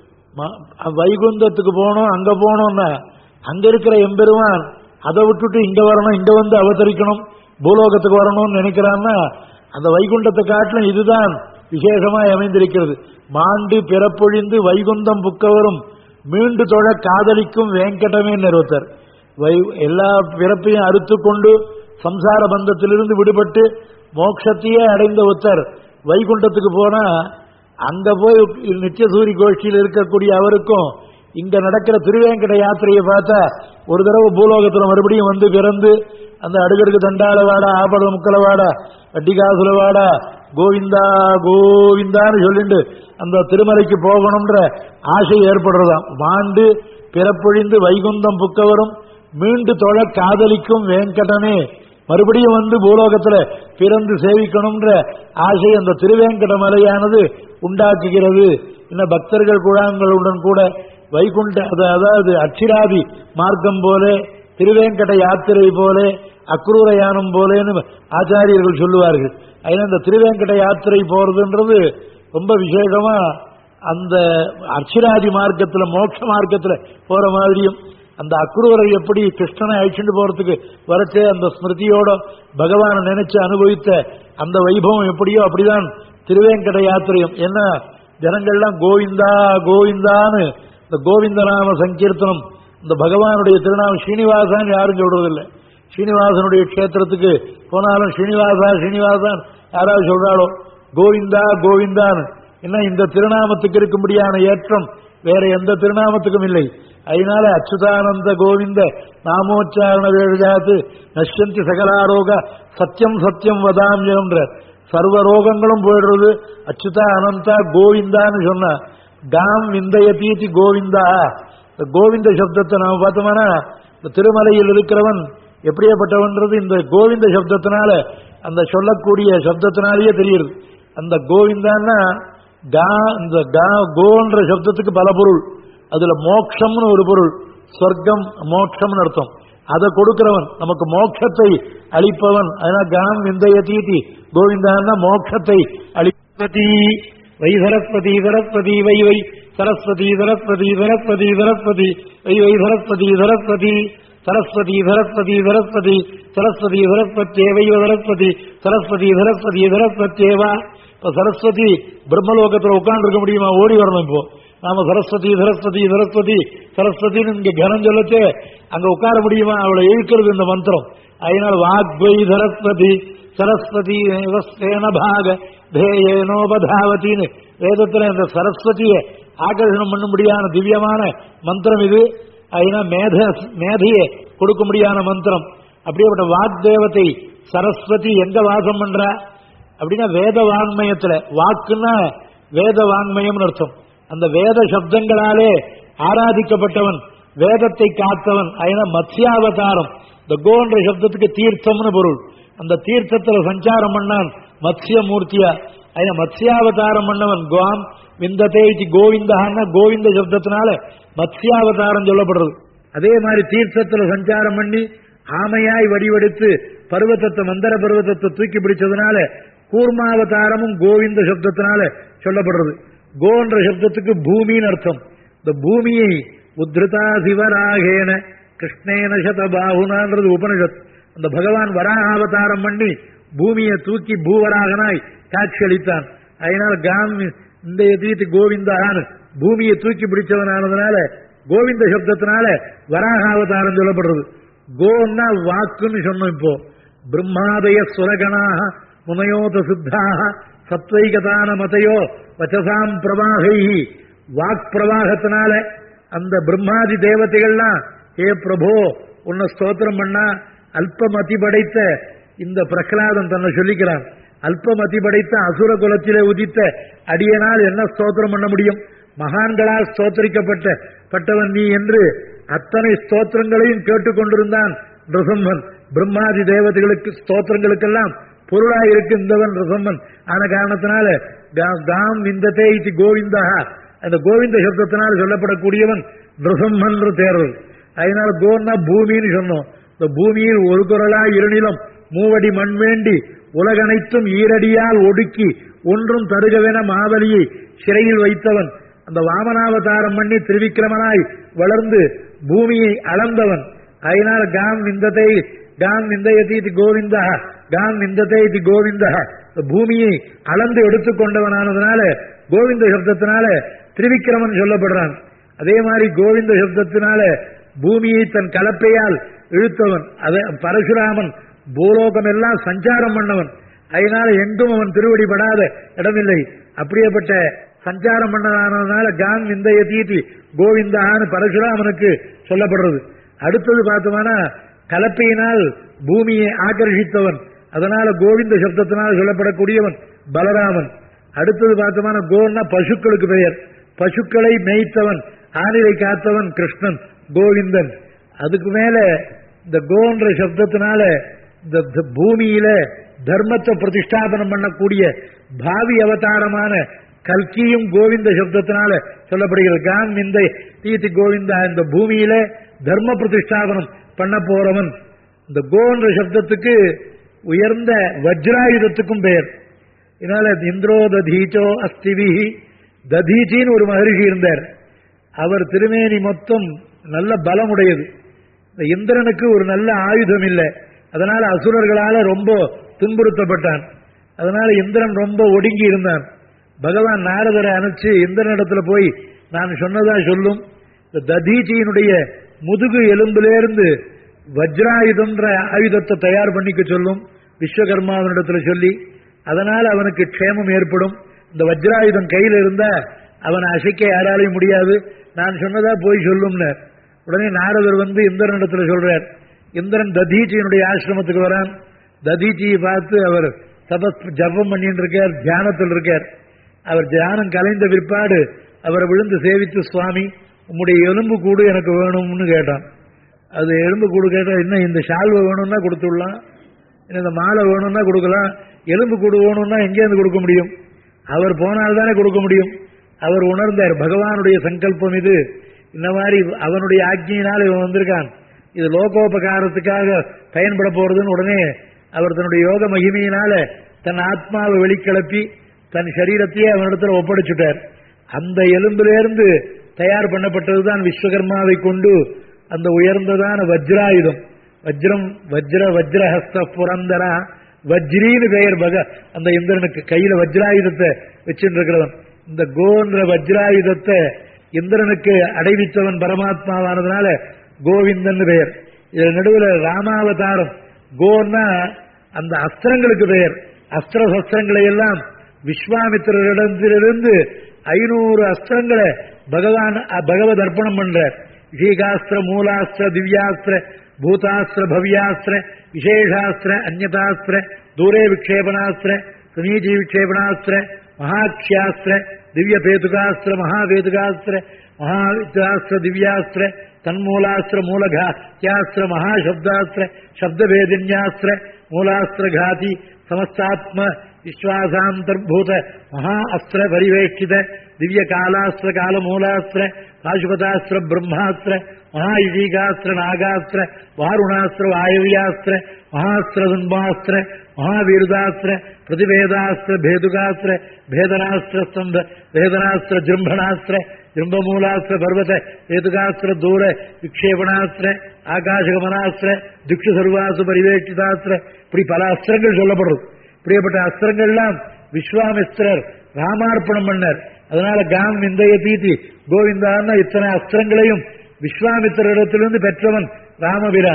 [SPEAKER 1] ம- வைகுந்தத்துக்கு போகணும் அங்க போகணும்னா அங்க இருக்கிற எம்பெருமான் அதை விட்டுட்டு இங்க வரணும் இங்க வந்து அவதரிக்கணும் பூலோகத்துக்கு வரணும்னு நினைக்கிறான்னா அந்த வைகுண்டத்தை காட்டிலும் இதுதான் விசேஷமாய் அமைந்திருக்கிறது மாண்டு பிறப்பொழிந்து வைகுந்தம் புக்கவரும் மீண்டு தொழ காதலிக்கும் வேங்கடமே நிறுவத்தர் வை எல்லா பிறப்பையும் அறுத்து கொண்டு சம்சார பந்தத்திலிருந்து விடுபட்டு மோட்சத்தையே அடைந்த ஒருத்தர் வைகுண்டத்துக்கு போனா அங்க போய் நித்தியசூரி கோஷ்டியில் இருக்கக்கூடிய அவருக்கும் இங்க நடக்கிற திருவேங்கட யாத்திரையை பார்த்தா ஒரு தடவை பூலோகத்துல மறுபடியும் வந்து பிறந்து அந்த அடுகடுக்கு தண்டாள வாடா ஆபட முக்கல வாடா வட்டிகாசுல வாடா கோவிந்தா கோவிந்தான்னு சொல்லிட்டு அந்த திருமலைக்கு போகணும்ன்ற ஆசை ஏற்படுறதாம் மாண்டு பிறப்பொழிந்து வைகுந்தம் புக்கவரும் மீண்டு தொழ காதலிக்கும் வேங்கடனே மறுபடியும் வந்து பூலோகத்துல பிறந்து சேவிக்கணும்ன்ற ஆசை அந்த திருவேங்கட மலையானது உண்டாக்குகிறது இன்னும் பக்தர்கள் குழாங்களுடன் கூட வைகுண்ட அது- அதாவது அச்சிராதி மார்க்கம் போல திருவேங்கட யாத்திரை போல அக்ரூர யானம் போலேன்னு ஆச்சாரியர்கள் சொல்லுவார்கள் அதனால இந்த திருவேங்கட யாத்திரை போறதுன்றது ரொம்ப விசேஷமா அந்த அர்ச்சிராதி மார்க்கத்துல மோட்ச மார்க்கத்துல போற மாதிரியும் அந்த அக்ரூரை எப்படி கிருஷ்ணனை அழிச்சுட்டு போறதுக்கு வரச்சே அந்த ஸ்மிருதியோட பகவானை நினைச்சு அனுபவித்த அந்த வைபவம் எப்படியோ அப்படிதான் திருவேங்கட யாத்திரையும் என்ன ஜனங்கள்லாம் கோவிந்தா கோவிந்தான்னு இந்த கோவிந்த நாம சங்கீர்த்தனம் இந்த பகவானுடைய திருநாமம் ஸ்ரீனிவாசான்னு யாரும் சொல்றதில்லை ஸ்ரீனிவாசனுடைய க்ஷேத்திரத்துக்கு போனாலும் ஸ்ரீனிவாசா ஸ்ரீனிவாசான் யாராவது சொல்றாளோ கோவிந்தா கோவிந்தான்னு என்ன இந்த திருநாமத்துக்கு இருக்கும்படியான ஏற்றம் வேற எந்த திருநாமத்துக்கும் இல்லை அதனால அச்சுதானந்த கோவிந்த நாமோச்சாரண வேழாத்து நஷ்யந்தி சகலாரோக சத்தியம் சத்தியம் வதாமியம்ன்ற சர்வ ரோகங்களும் போயிடுறது அச்சுதா அனந்தா கோவிந்தான்னு சொன்ன காம் விந்தயதீதி கோவிந்தா இந்த கோவிந்த சப்தத்தை நாம பார்த்தோம்னா இந்த திருமலையில் இருக்கிறவன் எப்படியாப்பட்டவன்றது இந்த கோவிந்த சப்தத்தினால அந்த சொல்லக்கூடிய சப்தத்தினாலேயே தெரியுது அந்த கோவிந்தான்னா கா இந்த கா கோன்ற சப்தத்துக்கு பல பொருள் அதுல மோட்சம்னு ஒரு பொருள் சொர்க்கம் மோட்சம்னு அர்த்தம் அதை கொடுக்கிறவன் நமக்கு மோட்சத்தை அளிப்பவன் அதனால காம் விந்தய தீதி கோவிந்தான்னா மோட்சத்தை அளிப்பதி வை சரஸ்வதி சரஸ்வதி வை வை சரஸ்வதி சரஸ்வதி சரஸ்வதி சரஸ்வதி வை வை சரஸ்வதி சரஸ்வதி சரஸ்வதி சரஸ்வதி சரஸ்வதி சரஸ்வதி சரஸ்வத்யேவைவ சரஸ்வதி சரஸ்வதி சரஸ்வதி சரஸ்வத்யேவா இப்ப சரஸ்வதி பிரம்மலோகத்துல உட்கார்ந்து இருக்க முடியுமா ஓடி வரணும் இப்போ நாம சரஸ்வதி சரஸ்வதி சரஸ்வதி சரஸ்வதின்னு இங்க கனம் சொல்லச்சே அங்க உட்கார முடியுமா அவளை இழுக்கிறது இந்த மந்திரம் அதனால வாக்வை சரஸ்வதி சரஸ்வதி சேன பாக தேயேனோபதாவத்தின்னு வேதத்துல இந்த சரஸ்வதியை ஆகர்ஷணம் பண்ணும்படியான திவ்யமான மந்திரம் இது அதனால மேத மேதையை கொடுக்கும்படியான மந்திரம் அப்படியேப்பட்ட வாக்தேவத்தை சரஸ்வதி எங்க வாசம் பண்றா அப்படின்னா வேத வாங்மயத்துல வாக்குன்னா வேத வாங்மயம்னு அர்த்தம் அந்த வேத சப்தங்களாலே ஆராதிக்கப்பட்டவன் வேதத்தை காத்தவன் அதனால மத்ஸ்யாவதாரம் இந்த கோன்ற சப்தத்துக்கு தீர்த்தம்னு பொருள் அந்த தீர்த்தத்துல சஞ்சாரம் பண்ணான் மத்ஸ்ய மூர்த்தியா அதனால மத்ஸ்யாவதாரம் பண்ணவன் குவாம் விந்ததே இது கோவிந்தான்னா கோவிந்த சப்தத்தினால மத்ஸ்யாவதாரம் சொல்லப்படுறது அதே மாதிரி தீர்த்தத்துல சஞ்சாரம் பண்ணி ஆமையாய் வடிவெடுத்து பர்வத்தத்தை மந்தர பர்வத்தத்தை தூக்கி பிடிச்சதுனால கூர்மாவதாரமும் கோவிந்த சப்தத்தினால சொல்லப்படுறது கோன்ற சப்தத்துக்கு பூமின்னு அர்த்தம் இந்த பூமியை உத்ருதா சிவராகேன கிருஷ்ணேன சதபாகுனான்றது உபனிஷத் அந்த பகவான் வராகாவதாரம் பண்ணி பூமியை தூக்கி பூவராகனாய் காட்சி அளித்தான் அதனால காம் இந்த தீத்து கோவிந்தான்னு பூமியை தூக்கி பிடிச்சவனானதுனால கோவிந்த சப்தத்தினால வராகாவதாரம் சொல்லப்படுறது கோன்னா வாக்குன்னு சொன்னோம் இப்போ பிரம்மாதய சுரகணாக முனையோத சித்தாக சத்வைகதான மதையோ வச்சசாம் பிரவாகை வாக் பிரவாகத்தினால அந்த பிரம்மாதி தேவதைகள்லாம் ஏ பிரபோ உன்னை ஸ்தோத்திரம் பண்ணா அல்பமதி படைத்த இந்த பிரகலாதன் தன்னை சொல்லிக்கிறான் அல்பமதி படைத்த அசுர குலத்திலே உதித்த அடியனால் என்ன ஸ்தோத்திரம் பண்ண முடியும் மகான்களால் ஸ்தோத்தரிக்கப்பட்ட பட்டவன் நீ என்று அத்தனை ஸ்தோத்திரங்களையும் கேட்டுக்கொண்டிருந்தான் ரிசம்மன் பிரம்மாதி தேவதைகளுக்கு ஸ்தோத்திரங்களுக்கெல்லாம் பொருளாயிருக்கின்றவன் ரிசம்மன் ஆன காரணத்தினால கா- காம் விந்ததே இது கோவிந்தா அந்த கோவிந்த சப்தத்தினால் சொல்லப்படக்கூடியவன் நிருசம்மன் தேர்வு அதனால கோன்னா பூமின்னு சொன்னோம் இந்த பூமியில் ஒரு குரலா இருநிலம் மூவடி மண் வேண்டி உலகனைத்தும் ஈரடியால் ஒடுக்கி ஒன்றும் தருகவென மாவலியை சிறையில் வைத்தவன் அந்த வாமனாவதாரம் பண்ணி திருவிக்கிரமனாய் வளர்ந்து பூமியை அளந்தவன் அதனால் காம் விந்தத்தை காம் விந்தயதி இது கோவிந்தா காம் விந்தத்தை இது கோவிந்தா இந்த பூமியை அளந்து எடுத்துக்கொண்டவனானதுனால கோவிந்த சப்தத்தினால திருவிக்கிரமன் சொல்லப்படுறான் அதே மாதிரி கோவிந்த சப்தத்தினால பூமியை தன் கலப்பையால் இழுத்தவன் அதை பரசுராமன் பூலோகம் எல்லாம் சஞ்சாரம் பண்ணவன் அதனால எங்கும் அவன் திருவடி படாத இடமில்லை அப்படியேப்பட்ட சஞ்சாரம் பண்ணதானதுனால காம் விந்தய தீதி கோவிந்தான்னு பரசுராமனுக்கு சொல்லப்படுறது அடுத்தது பார்த்தோம்னா கலப்பையினால் பூமியை ஆக்கர்ஷித்தவன் அதனால கோவிந்த சப்தத்தினால் சொல்லப்படக்கூடியவன் பலராமன் அடுத்தது பார்த்தோம்னா கோன்னா பசுக்களுக்கு பெயர் பசுக்களை மேய்த்தவன் ஆனிலை காத்தவன் கிருஷ்ணன் கோவிந்தன் அதுக்கு மேல இந்த கோன்ற சப்தத்தினால இந்த த- பூமியில தர்மத்தை பிரதிஷ்டாபனம் பண்ணக்கூடிய பாவி அவதாரமான கல்கியும் கோவிந்த சப்தத்தினால சொல்லப்படுகிறது காம் இந்த தீதி கோவிந்தா இந்த பூமியில தர்ம பிரதிஷ்டாபனம் பண்ண போறவன் இந்த கோன்ற சப்தத்துக்கு உயர்ந்த வஜ்ராயுதத்துக்கும் பெயர் இதனால இந்திரோ ததீச்சோ அஸ்திவிஹி ததீச்சின்னு ஒரு மகரிஷி இருந்தார் அவர் திருமேனி மொத்தம் நல்ல பலமுடையது இந்த இந்திரனுக்கு ஒரு நல்ல ஆயுதம் இல்லை அதனால அசுரர்களால ரொம்ப துன்புறுத்தப்பட்டான் அதனால இந்திரன் ரொம்ப ஒடுங்கி இருந்தான் பகவான் நாரதரை அனுப்பிச்சு இந்திரனிடத்துல போய் நான் சொன்னதா சொல்லும் இந்த ததீச்சியினுடைய முதுகு எலும்பிலிருந்து வஜ்ராயுதம்ன்ற ஆயுதத்தை தயார் பண்ணிக்க சொல்லும் விஸ்வகர்மாவனிடத்துல சொல்லி அதனால அவனுக்கு க்ஷேமம் ஏற்படும் இந்த வஜ்ராயுதம் கையில இருந்தா அவனை அசைக்க யாராலையும் முடியாது நான் சொன்னதா போய் சொல்லும்னார் உடனே நாரதர் வந்து இந்திரனிடத்துல சொல்றார் இந்திரன் ததீச்சியினுடைய ஆசிரமத்துக்கு வரான் ததீச்சியை பார்த்து அவர் தபஸ் ஜபம் பண்ணிட்டு இருக்கார் தியானத்தில் இருக்கார் அவர் தியானம் கலைந்த பிற்பாடு அவரை விழுந்து சேவித்து சுவாமி உம்முடைய எலும்பு கூடு எனக்கு வேணும்னு கேட்டான் அது எலும்பு கூடு கேட்டா என்ன இந்த ஷால்வை வேணும்னா கொடுத்துடலாம் இன்னும் இந்த மாலை வேணும்னா கொடுக்கலாம் எலும்பு கூடு வேணும்னா எங்கேருந்து கொடுக்க முடியும் அவர் போனால் தானே கொடுக்க முடியும் அவர் உணர்ந்தார் பகவானுடைய சங்கல்பம் இது இந்த மாதிரி அவனுடைய ஆக்ஞியினால் இவன் வந்திருக்கான் இது லோகோபகாரத்துக்காக பயன்பட போறதுன்னு உடனே அவர் தன்னுடைய யோக மகிமையினால தன் ஆத்மாவை வெளிக்கிளப்பி தன் சரீரத்தையே அவனிடத்துல ஒப்படைச்சுட்டார் அந்த எலும்பிலிருந்து தயார் பண்ணப்பட்டதுதான் விஸ்வகர்மாவை கொண்டு அந்த உயர்ந்ததான வஜ்ராயுதம் வஜ்ரம் வஜ்ர வஜ்ரஹஸ்த புரந்தரா வஜ்ரின்னு பெயர் பக அந்த இந்திரனுக்கு கையில வஜ்ராயுதத்தை வச்சுட்டு இருக்கிறவன் இந்த கோன்ற வஜ்ராயுதத்தை இந்திரனுக்கு அடைவித்தவன் பரமாத்மாவானதுனால கோவிந்தன் பெயர் இது நடுவில் ராமாவதாரம் கோன்னா அந்த அஸ்திரங்களுக்கு பெயர் அஸ்திர சஸ்திரங்களை எல்லாம் விஸ்வாமித்திரரிடத்திலிருந்து ஐநூறு அஸ்திரங்களை பகவான் அ, பகவத் அர்ப்பணம் பண்றார் ஷீகாஸ்திர மூலாஸ்திர திவ்யாஸ்திர பூதாஸ்திர பவ்யாஸ்திர விசேஷாஸ்திர அந்நதாஸ்திர தூரே விக்ஷேபணாஸ்திர சுனீஜி விக்ஷேபணாஸ்திர மகாக்ஷாஸ்திர திவ்ய பேதுகாஸ்திர மகாவேதுகாஸ்திர மகாவித்யாஸ்திர திவ்யாஸ்திர தன்மூலாஸ்திர மூலகாஸ்திர மகாசப்தாஸ்திர சப்தவேதின்யாஸ்திர மூலாஸ்திர காதி சமஸ்தாத்ம விஸ்வாசாந்தர்பூத மகா அஸ்திர பரிவேஷ்டித திவ்ய காலாஸ்திர காலமூலாஸ்திர பாசுபதாஸ்திர பிரம்மாஸ்திர மகாயுஜீகாஸ்திர நாகாஸ்திர வாருணாஸ்திர வாயவியாஸ்திர மகாஸ்திர துன்பாஸ்திர மகாவீருதாஸ்திர பிரதிவேதாஸ்திர பேதுகாஸ்திர பேதனாஸ்திர ஸ்தம்ப வேதனாஸ்திர ஜிரும்பணாஸ்திர ஜிரும்பமூலாஸ்திர பர்வத வேதுகாஸ்திர தூர விக்ஷேபணாஸ்திர ஆகாசகமனாஸ்திர திக்ஷு சர்வாசு பரிவேஷ்டிதாஸ்திர இப்படி பல அஸ்திரங்கள் சொல்லப்படுறது இப்படிப்பட்ட அஸ்திரங்கள்லாம் விஸ்வாமிஸ்திரர் ராமார்ப்பணம் பண்ணார் அதனால காம் விந்தய தீதி கோவிந்தான்னா இத்தனை அஸ்திரங்களையும் விஸ்வாமித்திரிடத்திலிருந்து பெற்றவன் ராமபிரான்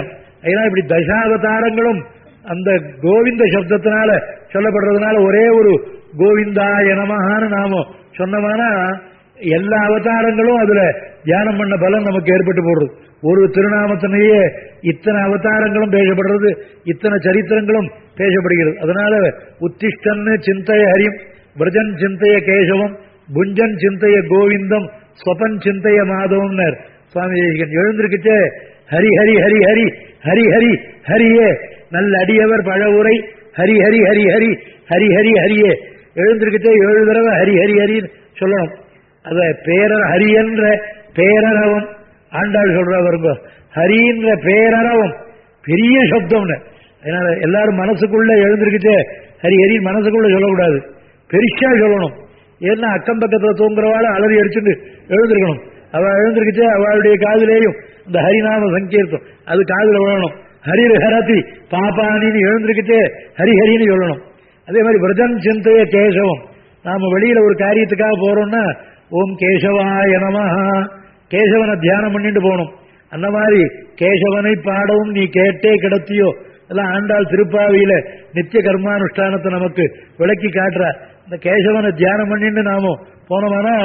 [SPEAKER 1] அதனால இப்படி தசாவதாரங்களும் அந்த கோவிந்த சப்தத்தினால சொல்லப்படுறதுனால ஒரே ஒரு கோவிந்தா எனமகான்னு நாம சொன்னோம்னா எல்லா அவதாரங்களும் அதுல தியானம் பண்ண பலன் நமக்கு ஏற்பட்டு போடுறது ஒரு திருநாமத்திலேயே இத்தனை அவதாரங்களும் பேசப்படுறது இத்தனை சரித்திரங்களும் பேசப்படுகிறது அதனால உத்திஷ்டன்னு சிந்தைய ஹரிம் விரஜன் சிந்தைய கேசவம் புஞ்சன் சிந்தைய கோவிந்தம் ஸ்வபன் சிந்தைய மாதவம்னர் சுவாமி தேசிகன் எழுந்திருக்குச்சே ஹரி ஹரி ஹரி ஹரி ஹரி ஹரி ஹரியே நல்ல அடியவர் பழவுரை ஹரி ஹரி ஹரி ஹரி ஹரி ஹரி ஹரியே எழுந்திருக்குச்சே ஏழு தடவை ஹரி ஹரி ஹரின்னு சொல்லணும் அத பேரர் ஹரி என்ற பேரரவம் ஆண்டாள் சொல்ற வருங்க ஹரின்ற பேரரவம் பெரிய சப்தம்னு அதனால எல்லாரும் மனசுக்குள்ள எழுந்திருக்குச்சே ஹரி ஹரி மனசுக்குள்ள சொல்லக்கூடாது பெருசா சொல்லணும் ஏன்னா அக்கம் பக்கத்துல தூங்குறவாள் அலறி அடிச்சுட்டு எழுந்திருக்கணும் அவ எழுந்திருக்குச்சே அவளுடைய காதிலேயும் இந்த ஹரிநாம சங்கீர்த்தம் அது காதுல விழணும் ஹரிர் ஹரதி பாப்பானின்னு எழுந்திருக்குச்சே ஹரி ஹரின்னு சொல்லணும் அதே மாதிரி விரஜன் சிந்தைய கேசவம் நாம வெளியில ஒரு காரியத்துக்காக போறோம்னா ஓம் கேசவாய நமஹா கேசவனை தியானம் பண்ணிட்டு போகணும் அந்த மாதிரி கேசவனை பாடவும் நீ கேட்டே கிடத்தியோ எல்லாம் ஆண்டாள் திருப்பாவியில நித்திய கர்மானுஷ்டானத்தை நமக்கு விளக்கி காட்டுற இந்த கேசவனை தியானம் பண்ணிட்டு நாம போனோம்னா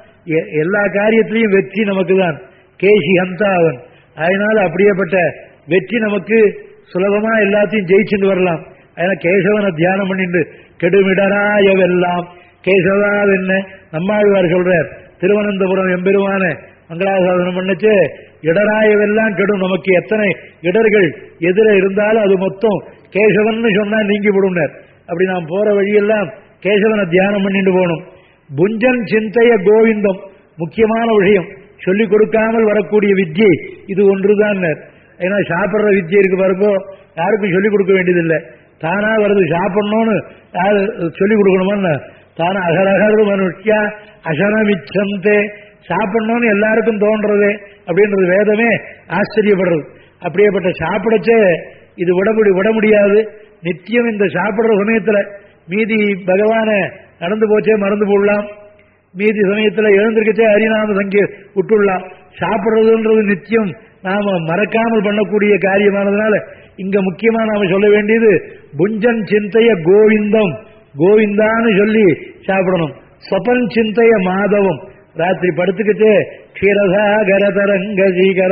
[SPEAKER 1] எ- எல்லா காரியத்திலையும் வெற்றி நமக்கு தான் கேசி ஹந்தா அவன் அதனால அப்படியேப்பட்ட வெற்றி நமக்கு சுலபமா எல்லாத்தையும் ஜெயிச்சுட்டு வரலாம் அதனால கேசவனை தியானம் பண்ணிட்டு கெடுமிடராயவெல்லாம் கேசவா என்ன நம்மாழ்வார் சொல்றார் திருவனந்தபுரம் எம்பெருமான மங்களாசாசனம் பண்ணுச்சு இடராயவெல்லாம் கெடும் நமக்கு எத்தனை இடர்கள் எதிர இருந்தாலும் அது மொத்தம் கேசவன் சொன்னா நீங்கி விடுனர் அப்படி நாம் போற வழியெல்லாம் கேசவனை தியானம் பண்ணிட்டு போகணும் புஞ்சன் சிந்தைய கோவிந்தம் முக்கியமான விஷயம் சொல்லிக் கொடுக்காமல் வரக்கூடிய வித்யை இது ஒன்றுதான் ஏன்னா சாப்பிடுற வித்யை இருக்கு பாருங்கோ யாருக்கும் சொல்லிக் கொடுக்க வேண்டியதில்லை தானா வருது சாப்பிடணும்னு யாரு சொல்லிக் கொடுக்கணுமான்னு தானா அகரகரு மனுஷ்யா அசனமிச்சந்தே சாப்பிடணும்னு எல்லாருக்கும் தோன்றது அப்படின்றது வேதமே ஆச்சரியப்படுறது அப்படியேப்பட்ட சாப்பிடச்சே இது விட முடி விட முடியாது நித்தியம் இந்த சாப்பிடுற சமயத்துல மீதி பகவான நடந்து போச்சே மறந்து போடலாம் மீதி சமயத்துல எழுந்திருக்கச்சே ஹரிநாம சங்கே விட்டுடலாம் சாப்பிடுறதுன்றது நித்தியம் நாம மறக்காமல் பண்ணக்கூடிய காரியமானதுனால இங்க முக்கியமா நாம சொல்ல வேண்டியது புஞ்சன் சிந்தைய கோவிந்தம் கோவிந்தான்னு சொல்லி சாப்பிடணும் சொபன் சிந்தைய மாதவம் ராத்திரி படுத்துக்கிட்டு க்ஷீரசாகர தரங்க சீகர